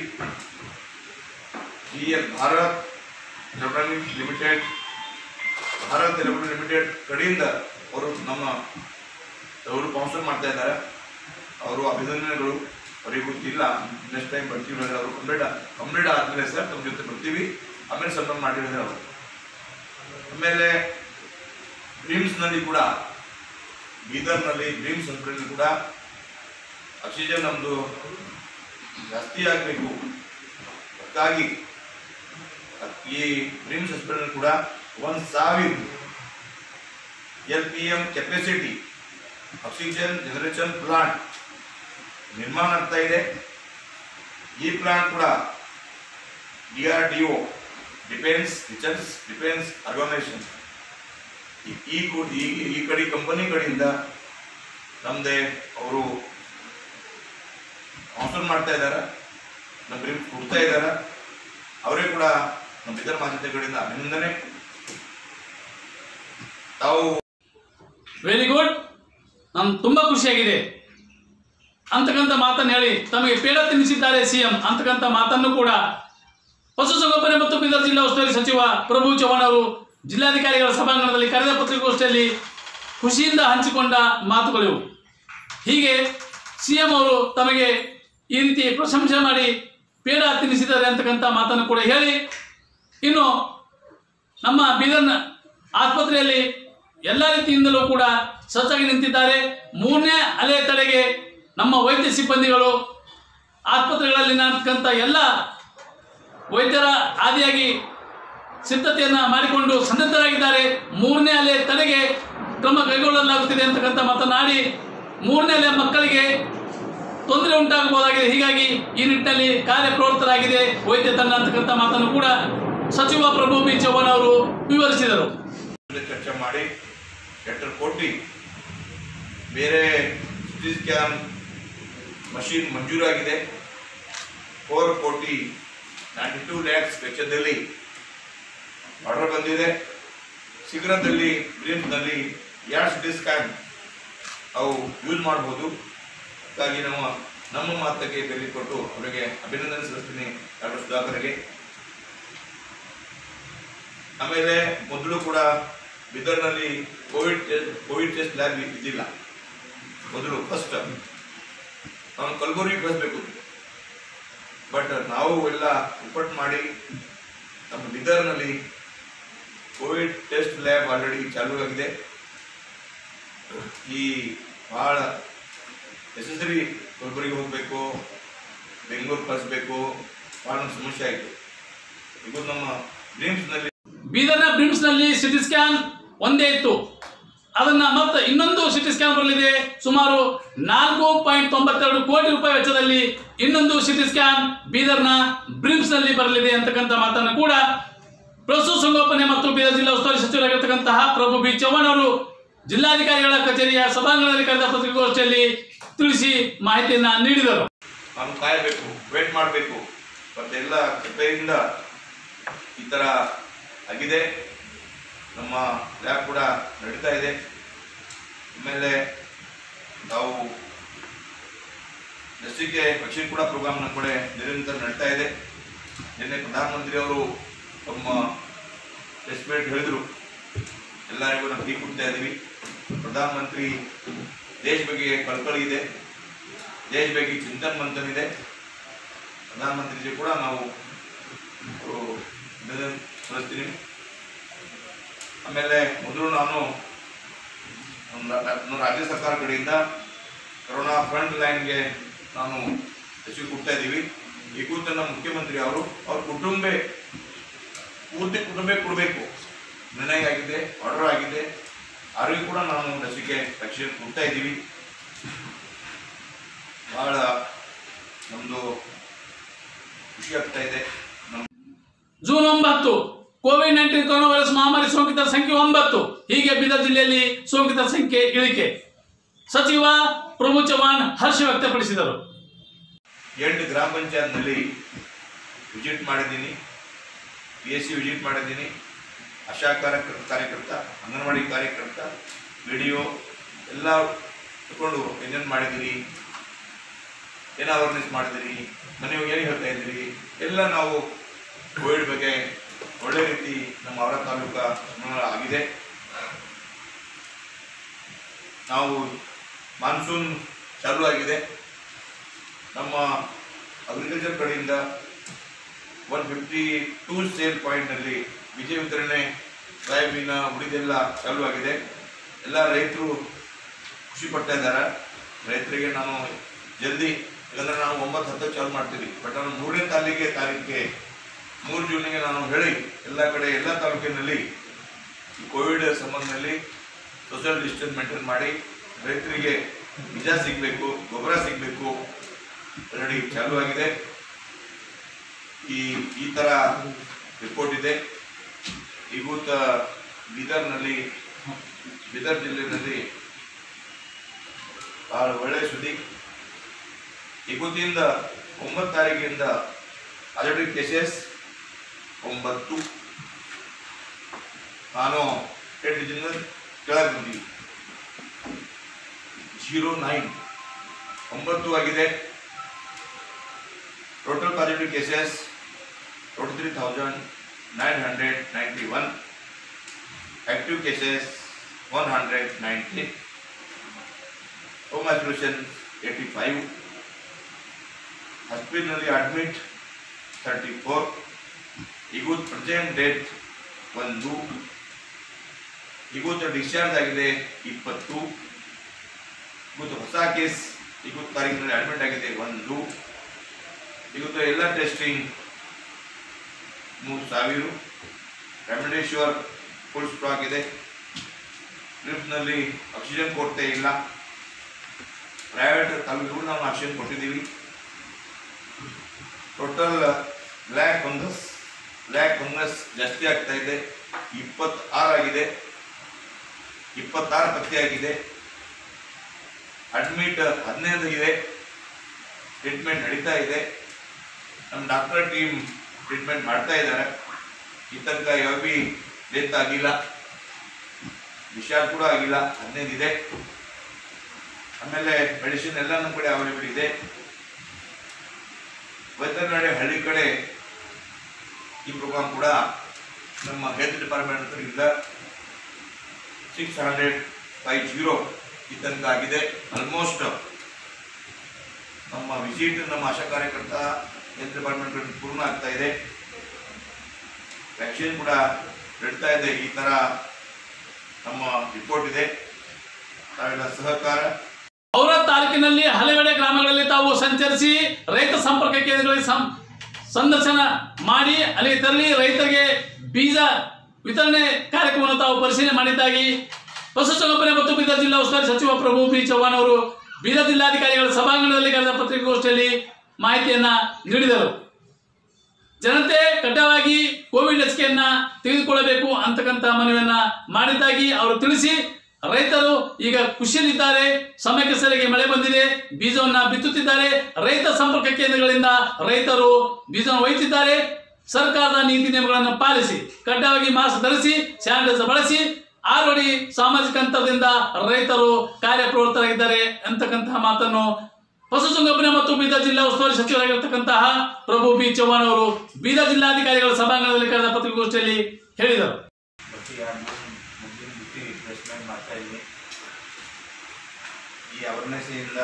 G L Bharat electronic limited Bharat electronic limited ಕಡೆಯಿಂದ ಅವರು ನಮ್ಮ ಅವರು ಸ್ಪಾನ್ಸರ್ ಮಾಡ್ತಾ ಇದ್ದಾರೆ ಅವರು ಅಭಿನಂದನೆಗಳು ಅವರಿಗೆ ಗೊತ್ತಿಲ್ಲ ನೆಕ್ಸ್ಟ್ ಟೈಮ್ ಬರ್ತೀವಿ ಹೇಳಿದ್ರೆ ಅವರು ಕಂಪ್ಲೀಟ್ ಕಂಪ್ಲೀಟ್ ಆದಮೇಲೆ ಸರ್ ನಮ್ಮ ಜೊತೆ ಬರ್ತೀವಿ ಆಮೇಲೆ ಸನ್ಮಾನ ಮಾಡಿದ್ದಾರೆ ಅವರು ಆಮೇಲೆ ಡ್ರೀಮ್ಸ್ನಲ್ಲಿ ಕೂಡ ಬೀದರ್ನಲ್ಲಿ ಡ್ರೀಮ್ಸ್ ಹಾಸ್ಪಿಟಲ್ ಕೂಡ ಆಕ್ಸಿಜನ್ ನಮ್ಮದು ಜಾಸ್ತಿ ಆಗಬೇಕು ಅದಕ್ಕಾಗಿ ಈ ಡ್ರೀಮ್ಸ್ ಹಾಸ್ಪಿಟಲ್ ಕೂಡ ಒಂದು ಸಾವಿರ L P M capacity oxygen generation plant ನಿರ್ಮಾಣ ಆಗ್ತಾ ಇದೆ ಈ ಪ್ಲಾಂಟ್ ಕೂಡ D R D O defence research defence organisation ಈ- ಈ ಕೂ- ಈ ಈ ಕಡೆ ಕಂಪನಿ ಕಡೆಯಿಂದ ನಮ್ಮದೇ ಅವರು ಸ್ಪಾನ್ಸರ್ ಮಾಡ್ತಾ ಇದ್ದಾರೆ ನಮ್ಮ ಡ್ರೀಮ್ಸ್ ಕೊಡ್ತಾ ಇದ್ದಾರೆ ಅವರೇ ಕೂಡ ನಮ್ಮ ಇತರ ಮಾಧ್ಯಮದ ಕಡೆಯಿಂದ ಅಭಿನಂದನೆ ತಾವು ವೆರಿ ಗುಡ್ ನಮ್ಗೆ ತುಂಬ ಖುಷಿಯಾಗಿದೆ ಅಂತಕ್ಕಂಥ ಮಾತನ್ನು ಹೇಳಿ ತಮಗೆ ಪೇಡ ತಿನ್ನಿಸಿದ್ದಾರೆ ಸಿಎಂ ಅಂತಕ್ಕಂಥ ಮಾತನ್ನು ಕೂಡ ಪಶುಸಂಗೋಪನೆ ಮತ್ತು ಬೀದರ್ ಜಿಲ್ಲಾ ಉಸ್ತುವಾರಿ ಸಚಿವ ಪ್ರಭು ಚವ್ಹಾಣ್ ಅವರು ಜಿಲ್ಲಾಧಿಕಾರಿಗಳ ಸಭಾಂಗಣದಲ್ಲಿ ಕರೆದ ಪತ್ರಿಕಾಗೋಷ್ಠಿಯಲ್ಲಿ ಖುಷಿಯಿಂದ ಹಂಚಿಕೊಂಡ ಮಾತುಗಳಿವು ಹೀಗೆ ಸಿಎಂ ಅವರು ತಮಗೆ ಈ ರೀತಿ ಪ್ರಶಂಸೆ ಮಾಡಿ ಪೇಡ ತಿನ್ನಿಸಿದ್ದಾರೆ ಅಂತಕ್ಕಂಥ ಮಾತನ್ನು ಕೂಡ ಹೇಳಿ ಇನ್ನು ನಮ್ಮ ಬೀದರ್ನ ಆಸ್ಪತ್ರೆಯಲ್ಲಿ ಎಲ್ಲ ರೀತಿಯಿಂದಲೂ ಕೂಡ ಸಜ್ಜಾಗಿ ನಿಂತಿದ್ದಾರೆ ಮೂರನೇ ಅಲೆ ತಡೆಗೆ ನಮ್ಮ ವೈದ್ಯ ಸಿಬ್ಬಂದಿಗಳು ಆಸ್ಪತ್ರೆಗಳಲ್ಲಿ ನಡ್ಕಂಥ ಎಲ್ಲ ವೈದ್ಯರ ಆದಿಯಾಗಿ ಸಿದ್ಧತೆಯನ್ನು ಮಾಡಿಕೊಂಡು ಸನ್ನದ್ಧರಾಗಿದ್ದಾರೆ ಮೂರನೇ ಅಲೆ ತಡೆಗೆ ಕ್ರಮ ಕೈಗೊಳ್ಳಲಾಗುತ್ತಿದೆ ಅಂತಕ್ಕಂಥ ಮಾತನಾಡಿ ಮೂರನೇ ಅಲೆ ಮಕ್ಕಳಿಗೆ ತೊಂದರೆ ಉಂಟಾಗಬಹುದಾಗಿದೆ ಹೀಗಾಗಿ ಈ ನಿಟ್ಟಿನಲ್ಲಿ ಕಾರ್ಯಪ್ರವೃತ್ತರಾಗಿದೆ ವೈದ್ಯ ತಂಡ ಅಂತಕ್ಕಂಥ ಮಾತನ್ನು ಕೂಡ ಸಚಿವ ಪ್ರಭು ಬಿ ಚವ್ಹಾಣ್ ಅವರು ವಿವರಿಸಿದರು ಜೊತೆ ಚರ್ಚೆ ಮಾಡಿ ಎರಡು ಕೋಟಿ ಬೇರೆ ಸಿ ಸ್ಕ್ಯಾನ್ ಮಷೀನ್ ಮಂಜೂರಾಗಿದೆ four crore ninety two lakhs ವೆಚ್ಚದಲ್ಲಿ ಆರ್ಡರ್ ಬಂದಿದೆ ಶೀಘ್ರದಲ್ಲಿ ಬ್ರಿಮ್ಸ್ನಲ್ಲಿ ಎರಡು ಸಿ ಟಿ ಸ್ಕ್ಯಾನ್ ಅವು ಯೂಸ್ ಮಾಡ್ಬೋದು ಹಾಗಾಗಿ ನಾವು ನಮ್ಮ ಮಾತಕ್ಕೆ ಬೆಲೆ ಕೊಟ್ಟು ಅವರಿಗೆ ಅಭಿನಂದನೆ ಸಲ್ಲಿಸ್ತೀನಿ ಡಾಕ್ಟರ್ ಸುಧಾಕರ್ಗೆ ಆಮೇಲೆ ಮೊದಲು ಕೂಡ ಬೀದರ್ನಲ್ಲಿ ಕೋವಿಡ್ ಕೋವಿಡ್ ಟೆಸ್ಟ್ ಲ್ಯಾಬ್ ಇದ್ದಿಲ್ಲ ಮೊದಲು ಫಸ್ಟ್ ನಾವು ಕಲಬುರಗಿ ಕಳಿಸ್ಬೇಕು ಬಟ್ ನಾವು ಎಲ್ಲ ರಿಪೋರ್ಟ್ ಮಾಡಿ ನಮ್ಮ ಬೀದರ್ನಲ್ಲಿ ಕೋವಿಡ್ ಟೆಸ್ಟ್ ಲ್ಯಾಬ್ ಆಲ್ರೆಡಿ ಚಾಲೂ ಆಗಿದೆ ಈ ಭಾಳ ನೆಸೆಸರಿ ಕಲಬುರಗಿ ಹೋಗಬೇಕು ಬೆಂಗಳೂರು ಕಳಿಸ್ಬೇಕು ಭಾಳ ಸಮಸ್ಯೆ ಆಯಿತು ಇದು ನಮ್ಮ ಡ್ರೀಮ್ಸ್ನಲ್ಲಿ ಬೀದರ್ನ ಬ್ರಿಮ್ಸ್ನಲ್ಲಿ ಸಿಟಿ ಸ್ಕ್ಯಾನ್ ಒಂದೇ ಇತ್ತು ಅದನ್ನ ಮತ್ತೆ ಇನ್ನೊಂದು ಸಿಟಿ ಸ್ಕ್ಯಾನ್ ಬರಲಿದೆ ಸುಮಾರು ನಾಲ್ಕು ಪಾಯಿಂಟ್ ತೊಂಬತ್ತೆರಡು ಕೋಟಿ ರೂಪಾಯಿ ವೆಚ್ಚದಲ್ಲಿ ಇನ್ನೊಂದು ಸಿಟಿ ಸ್ಕ್ಯಾನ್ ಬೀದರ್ನ ಬ್ರಿಮ್ಸ್ನಲ್ಲಿ ಬರಲಿದೆ ಅಂತಕ್ಕಂಥ ಮಾತನ್ನು ಕೂಡ ಪಶುಸಂಗೋಪನೆ ಮತ್ತು ಬೀದರ್ ಜಿಲ್ಲಾ ಉಸ್ತುವಾರಿ ಸಚಿವರಾಗಿರ್ತಕ್ಕಂತಹ ಪ್ರಭು ಬಿ ಚವ್ಹಾಣ್ ಅವರು ಜಿಲ್ಲಾಧಿಕಾರಿಗಳ ಕಚೇರಿಯ ಸಭಾಂಗಣದಲ್ಲಿ ಕರೆದ ಪತ್ರಿಕಾಗೋಷ್ಠಿಯಲ್ಲಿ ತಿಳಿಸಿ ಮಾಹಿತಿಯನ್ನ ನೀಡಿದರು ನಾನು ಕಾಯಬೇಕು ವೇಟ್ ಮಾಡಬೇಕು ಮತ್ತೆಲ್ಲ ಕೃಪೆಯಿಂದ ಈ ಥರ ಆಗಿದೆ ನಮ್ಮ ಲ್ಯಾಬ್ ಕೂಡ ನಡೀತಾ ಇದೆ ಆಮೇಲೆ ನಾವು ಲಸಿಕೆ ವ್ಯಾಕ್ಸಿನ್ ಕೂಡ ಪ್ರೋಗ್ರಾಮ್ ನಮ್ಮ ಕಡೆ ನಿರಂತರ ನಡೀತಾ ಇದೆ ನಿನ್ನೆ ಪ್ರಧಾನಮಂತ್ರಿ ಅವರು ತಮ್ಮ ಪ್ರೆಸ್ ಮೀಟ್ ಹೇಳಿದರು ಎಲ್ಲರಿಗೂ ನಾವು ಟೀ ಕೊಡ್ತಾ ಇದ್ದೀವಿ ಪ್ರಧಾನಮಂತ್ರಿ ದೇಶ ಬಗ್ಗೆ ಕಳ್ಕಳಿ ಇದೆ ದೇಶ ಬಗ್ಗೆ ಚಿಂತನ್ ಮಂಥನ್ ಇದೆ ಪ್ರಧಾನಮಂತ್ರಿಜಿ ಕೂಡ ನಾವು ಅವರು ಇದನ್ನ ಸಲ್ಲಿಸ್ತೀನಿ ಆಮೇಲೆ ಮೊದಲು ನಾನು ನಮ್ಮ ರಾ- ನಮ್ಮ ರಾಜ್ಯ ಸರ್ಕಾರ ಕಡೆಯಿಂದ ಕೊರೋನಾ ಫ್ರಂಟ್ ಲೈನ್ಗೆ ನಾನು ಹೆಸರು ಕೊಡ್ತಾ ಇದ್ದೀವಿ ಈ ಕೂತ ನಮ್ಮ ಮುಖ್ಯಮಂತ್ರಿ ಅವರು ಅವ್ರ ಕುಟುಂಬ ಪೂರ್ತಿ ಕುಟುಂಬ ಕೊಡಬೇಕು ನಿರ್ಣಯ ಆಗಿದೆ ಆರ್ಡರ್ ಆಗಿದೆ ಅವರಿಗೂ ಕೂಡ ನಾನು ಲಸಿಕೆ ವ್ಯಾಕ್ಸಿನ್ ಕೊಡ್ತಾ ಇದ್ದೀವಿ ಬಹಳ ನಮ್ಮದು ಖುಷಿ ಆಗ್ತಾ ಇದೆ ನಮ್ಮ ಜೂನ್ ಒಂಬತ್ತು ಕೋವಿಡ್ ನೈನ್ಟೀನ್ ಕೊರೋನಾ ವೈರಸ್ ಮಹಾಮಾರಿ ಸೋಂಕಿತರ ಸಂಖ್ಯೆ ಒಂಬತ್ತು ಹೀಗೆ ಬೀದರ್ ಜಿಲ್ಲೆಯಲ್ಲಿ ಸೋಂಕಿತರ ಸಂಖ್ಯೆ ಇಳಿಕೆ ಸಚಿವ ಪ್ರಭು ಚವ್ಹಾಣ್ ಹರ್ಷ ವ್ಯಕ್ತಪಡಿಸಿದರು ಎಂಟು ಗ್ರಾಮ ಪಂಚಾಯತ್ನಲ್ಲಿ ವಿಸಿಟ್ ಮಾಡಿದ್ದೀನಿ ಪಿ ಎಸ್ ಸಿ ವಿಸಿಟ್ ಮಾಡಿದ್ದೀನಿ ಆಶಾ ಕಾರ್ಯಕರ್ತ ಕಾರ್ಯಕರ್ತ ಅಂಗನವಾಡಿ ಕಾರ್ಯಕರ್ತ ವಿಡಿಯೋ ಎಲ್ಲ ತಗೊಂಡು ಏನೇನು ಮಾಡಿದ್ದೀರಿ ಏನೋ ಅವೇರ್ನೆಸ್ ಮಾಡಿದಿರಿ ಮನೆಗೆ ಏನು ಹೇಳ್ತಾ ಇದ್ದೀರಿ ಎಲ್ಲ ನಾವು ಕೋವಿಡ್ ಬಗ್ಗೆ ಒಳ್ಳೆ ರೀತಿ ನಮ್ಮ ಅವರ ತಾಲೂಕ ಸಂಬಂಧ ಆಗಿದೆ ನಾವು ಮಾನ್ಸೂನ್ ಚಾಲೂ ಆಗಿದೆ ನಮ್ಮ ಅಗ್ರಿಕಲ್ಚರ್ ಕಡೆಯಿಂದ ಒನ್ ಫಿಫ್ಟಿ ಟೂ ಸೇಲ್ ಪಾಯಿಂಟ್ನಲ್ಲಿ ಬೀಜ ವಿತರಣೆ ಸೋಯಾಬೀನ ಉಳಿದೆಲ್ಲ ಚಾಲೂ ಆಗಿದೆ ಎಲ್ಲ ರೈತರು ಖುಷಿ ಪಡ್ತಾ ಇದ್ದಾರೆ ರೈತರಿಗೆ ನಾನು ಜಲ್ದಿ ಯಾಕಂದ್ರೆ ನಾವು ಒಂಬತ್ತು ಹತ್ತು ಚಾಲು ಮಾಡ್ತೀವಿ ಬಟ್ ನಾನು ಮೂರನೇ ತಾರೀಕಿಗೆ ತಾರೀಕಿಗೆ ಮೂರು ಜೂನಿಗೆ ನಾನು ಹೇಳಿ ಎಲ್ಲ ಕಡೆ ಎಲ್ಲ ತಾಲೂಕಿನಲ್ಲಿ ಈ ಕೋವಿಡ್ ಸಂಬಂಧದಲ್ಲಿ ಸೋಷಿಯಲ್ ಡಿಸ್ಟೆನ್ಸ್ ಮೇಂಟೈನ್ ಮಾಡಿ ರೈತರಿಗೆ ಬೀಜ ಸಿಗಬೇಕು ಗೊಬ್ಬರ ಸಿಗಬೇಕು ಆಲ್ರೆಡಿ ಚಾಲೂ ಆಗಿದೆ ಈ ಈ ಥರ ರಿಪೋರ್ಟ್ ಇದೆ ಇವತ್ತ ಬೀದರ್ನಲ್ಲಿ ಬೀದರ್ ಜಿಲ್ಲೆಯಲ್ಲಿ ಬಹಳ ಒಳ್ಳೆಯ ಸುದ್ದಿ ಇವತ್ತಿಂದ ಒಂಬತ್ತು ತಾರೀಕಿಂದ ಆಲ್ರೆಡಿ ಕೇಸಸ್ ಒಂಬತ್ತು ನಾನು ಎಂಟು ದಿನ ಕೆಳಗೆ ಬಂದೀವಿ ಜೀರೋ ನೈನ್ ಒಂಬತ್ತು ಆಗಿದೆ total positive cases twenty three thousand nine hundred ninety one active cases one hundred ninety home isolation eighty five ಹಾಸ್ಪಿಟಲ್ನಲ್ಲಿ ಅಡ್ಮಿಟ್ ತರ್ಟಿ ಫೋರ್ ಇವತ್ತು ಪ್ರೆಸೆಂಟ್ ಡೇಟ್ ಒಂದು ಇವತ್ತು ಡಿಸ್ಚಾರ್ಜ್ ಆಗಿದೆ ಇಪ್ಪತ್ತು ಇವತ್ತು ಹೊಸ ಕೇಸ್ ಇವತ್ತು ತಾರೀಕಿನಲ್ಲಿ ಅಡ್ಮಿಟ್ ಆಗಿದೆ ಒಂದು ಇವತ್ತು ಎಲ್ಲ ಟೆಸ್ಟಿಂಗ್ ಮೂರು ಸಾವಿರ ರೆಮಿಡೇಶ್ವರ್ ಫುಲ್ ಸ್ಟಾಕ್ ಇದೆ ನಲ್ಲಿ ಆಕ್ಸಿಜನ್ ಕೊರತೆ ಇಲ್ಲ ಪ್ರೈವೇಟ್ ತಾಲೂಕಿಗೂ ನಾವು ಆಕ್ಷನ್ ಕೊಟ್ಟಿದ್ದೀವಿ total black fungus black fungus ಜಾಸ್ತಿ ಆಗ್ತಾ ಇದೆ ಇಪ್ಪತ್ತಾರು ಆಗಿದೆ ಇಪ್ಪತ್ತಾರು ಪತ್ತೆಯಾಗಿದೆ ಅಡ್ಮಿಟ್ ಹದಿನೈದು ಇದೆ ಟ್ರೀಟ್ಮೆಂಟ್ ನಡೀತಾ ಇದೆ ನಮ್ಮ ಡಾಕ್ಟರ್ ಟೀಮ್ ಟ್ರೀಟ್ಮೆಂಟ್ ಮಾಡ್ತಾ ಇದ್ದಾರೆ ಈ ತನಕ ಯಾವ ಬಿ ಡೆತ್ ಆಗಿಲ್ಲ ವಿಷಾದ ಕೂಡ ಆಗಿಲ್ಲ ಹದಿನೈದು ಇದೆ ಆಮೇಲೆ ಮೆಡಿಸಿನ್ ಎಲ್ಲ ನಮ್ಮ ಕಡೆ ಅವೈಲೇಬಲ್ ಇದೆ ವೆಟರ್ನರಿ ಹಳ್ಳಿ ಕಡೆ ಈ ಪ್ರೋಗ್ರಾಮ್ ಕೂಡ ನಮ್ಮ ಹೆಲ್ತ್ ಡಿಪಾರ್ಟ್ಮೆಂಟ್ ಇಂದ ಸಿಕ್ಸ್ ಹಂಡ್ರೆಡ್ ಫೈವ್ ಜೀರೋ ಈ ತನಕ ಆಗಿದೆ ಆಲ್ಮೋಸ್ಟ್ ನಮ್ಮ ವಿಸಿಟ್ ನಮ್ಮ ಆಶಾ ಕಾರ್ಯಕರ್ತ ಹೆಲ್ತ್ ಡಿಪಾರ್ಟ್ಮೆಂಟ್ ಪೂರ್ಣ ಆಗ್ತಾ ಇದೆ ವ್ಯಾಕ್ಸಿನ್ ಕೂಡ ನಡೀತಾ ಇದೆ ಈ ಥರ ನಮ್ಮ ರಿಪೋರ್ಟ್ ಇದೆ ತಾವೆಲ್ಲ ಸಹಕಾರ ಔರ ತಾಲೂಕಿನಲ್ಲಿ ಹಲವೆಡೆ ಗ್ರಾಮಗಳಲ್ಲಿ ತಾವು ಸಂಚರಿಸಿ ರೈತ ಸಂಪರ್ಕ ಕೇಂದ್ರಗಳಿಗೆ ಸಂ ಸಂದರ್ಶನ ಮಾಡಿ ಅಲ್ಲಿಗೆ ತೆರಳಿ ರೈತರಿಗೆ ಬೀಜ ವಿತರಣೆ ಕಾರ್ಯಕ್ರಮವನ್ನು ತಾವು ಪರಿಶೀಲನೆ ಮಾಡಿದ್ದಾಗಿ ಪಶುಸಂಗೋಪನೆ ಮತ್ತು ಬೀದರ್ ಜಿಲ್ಲಾ ಉಸ್ತುವಾರಿ ಸಚಿವ ಪ್ರಭು ಬಿ ಚವ್ಹಾಣ್ ಅವರು ಬೀದರ್ ಜಿಲ್ಲಾಧಿಕಾರಿಗಳ ಸಭಾಂಗಣದಲ್ಲಿ ಕರೆದ ಪತ್ರಿಕಾಗೋಷ್ಠಿಯಲ್ಲಿ ಮಾಹಿತಿಯನ್ನ ನೀಡಿದರು ಜನತೆ ಕಡ್ಡಾಯವಾಗಿ ಕೋವಿಡ್ ಲಸಿಕೆಯನ್ನ ತೆಗೆದುಕೊಳ್ಳಬೇಕು ಅಂತಕ್ಕಂಥ ಮನವಿಯನ್ನ ಮಾಡಿದ್ದಾಗಿ ಅವರು ತಿಳಿಸಿ ರೈತರು ಈಗ ಖುಷಿಯಲ್ಲಿದ್ದಾರೆ ಸಮಯಕ್ಕೆ ಸರಿಯಾಗಿ ಮಳೆ ಬಂದಿದೆ ಬೀಜವನ್ನ ಬಿತ್ತುತ್ತಿದ್ದಾರೆ ರೈತ ಸಂಪರ್ಕ ಕೇಂದ್ರಗಳಿಂದ ರೈತರು ಬೀಜವನ್ನು ಒಯ್ಯುತ್ತಿದ್ದಾರೆ ಸರ್ಕಾರದ ನೀತಿ ನಿಯಮಗಳನ್ನು ಪಾಲಿಸಿ ಕಡ್ಡಾಯವಾಗಿ ಮಾಸ್ಕ್ ಧರಿಸಿ ಸ್ಯಾನಿಟೈಸರ್ ಬಳಸಿ ಆರು ಅಡಿ ಸಾಮಾಜಿಕ ಅಂತರದಿಂದ ರೈತರು ಕಾರ್ಯಪ್ರವೃತ್ತರಾಗಿದ್ದಾರೆ ಅಂತಕ್ಕಂತಹ ಮಾತನ್ನು ಪಶುಸಂಗೋಪನೆ ಮತ್ತು ಬೀದರ್ ಜಿಲ್ಲಾ ಉಸ್ತುವಾರಿ ಸಚಿವರಾಗಿರ್ತಕ್ಕಂತಹ ಪ್ರಭು ಬಿ ಚವ್ಹಾಣ್ ಅವರು ಬೀದರ್ ಜಿಲ್ಲಾಧಿಕಾರಿಗಳ ಸಭಾಂಗಣದಲ್ಲಿ ಕರೆದ ಪತ್ರಿಕಾಗೋಷ್ಠಿಯಲ್ಲಿ ಹೇಳಿದರು ಮತ್ತು ಎರಡು ಮುಂದಿನ ಬುತ್ತಿ ರಿಪ್ಲೇಸ್ಮೆಂಟ್ ಮಾಡ್ತಾ ಇದ್ವಿ ಈ ಅವೇರ್ನೆಸ್ಸಿಂದ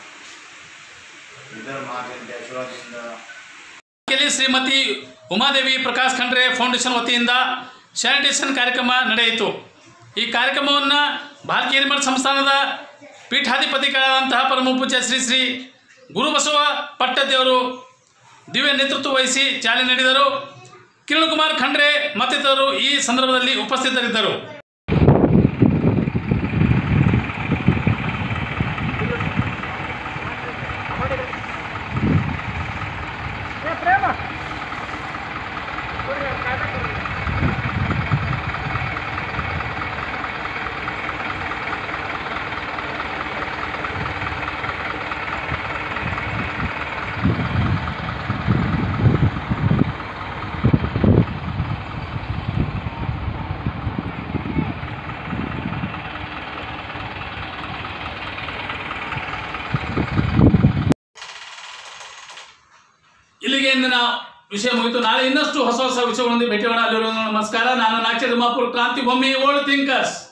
ಬೀದರ್ ಮಹಾಜನತೆ ಆಶೀರ್ವಾದದಿಂದ ಇಲ್ಲಿ ಶ್ರೀಮತಿ ಉಮಾದೇವಿ ಪ್ರಕಾಶ್ ಖಂಡ್ರೆ ಫೌಂಡೇಶನ್ ವತಿಯಿಂದ ಸ್ಯಾನಿಟೇಷನ್ ಕಾರ್ಯಕ್ರಮ ನಡೆಯಿತು ಈ ಕಾರ್ಯಕ್ರಮವನ್ನು ಭಾರತೀಯ ಮಠ ಸಂಸ್ಥಾನದ ಪೀಠಾಧಿಪತಿಗಳಾದಂತಹ ಪರಮ ಪೂಜ್ಯ ಶ್ರೀ ಶ್ರೀ ಗುರುಬಸವ ಪಟ್ಟದೇವರು ದಿವ್ಯ ನೇತೃತ್ವ ವಹಿಸಿ ಚಾಲನೆ ನೀಡಿದರು ಕಿರಣ್ ಕುಮಾರ್ ಖಂಡ್ರೆ ಮತ್ತಿತರರು ಈ ಸಂದರ್ಭದಲ್ಲಿ ಉಪಸ್ಥಿತರಿದ್ದರು ಇಲ್ಲಿಗೆ ಇಂದಿನ ವಿಷಯ ಮುಗಿತು ನಾಳೆ ಇನ್ನಷ್ಟು ಹೊಸ ಹೊಸ ವಿಷಯಗಳೊಂದಿಗೆ ಭೇಟಿಯಾಗೋಣ ಅಲ್ಲಿವರೆಗೂ ನಮಸ್ಕಾರ ನಾನು ನಾಕ್ಷ ತಿಮ್ಮಾಪುರ ಕ್ರಾಂತಿ ಭೂಮಿ ಓಲ್ಡ್ ಥಿಂಕರ್ಸ್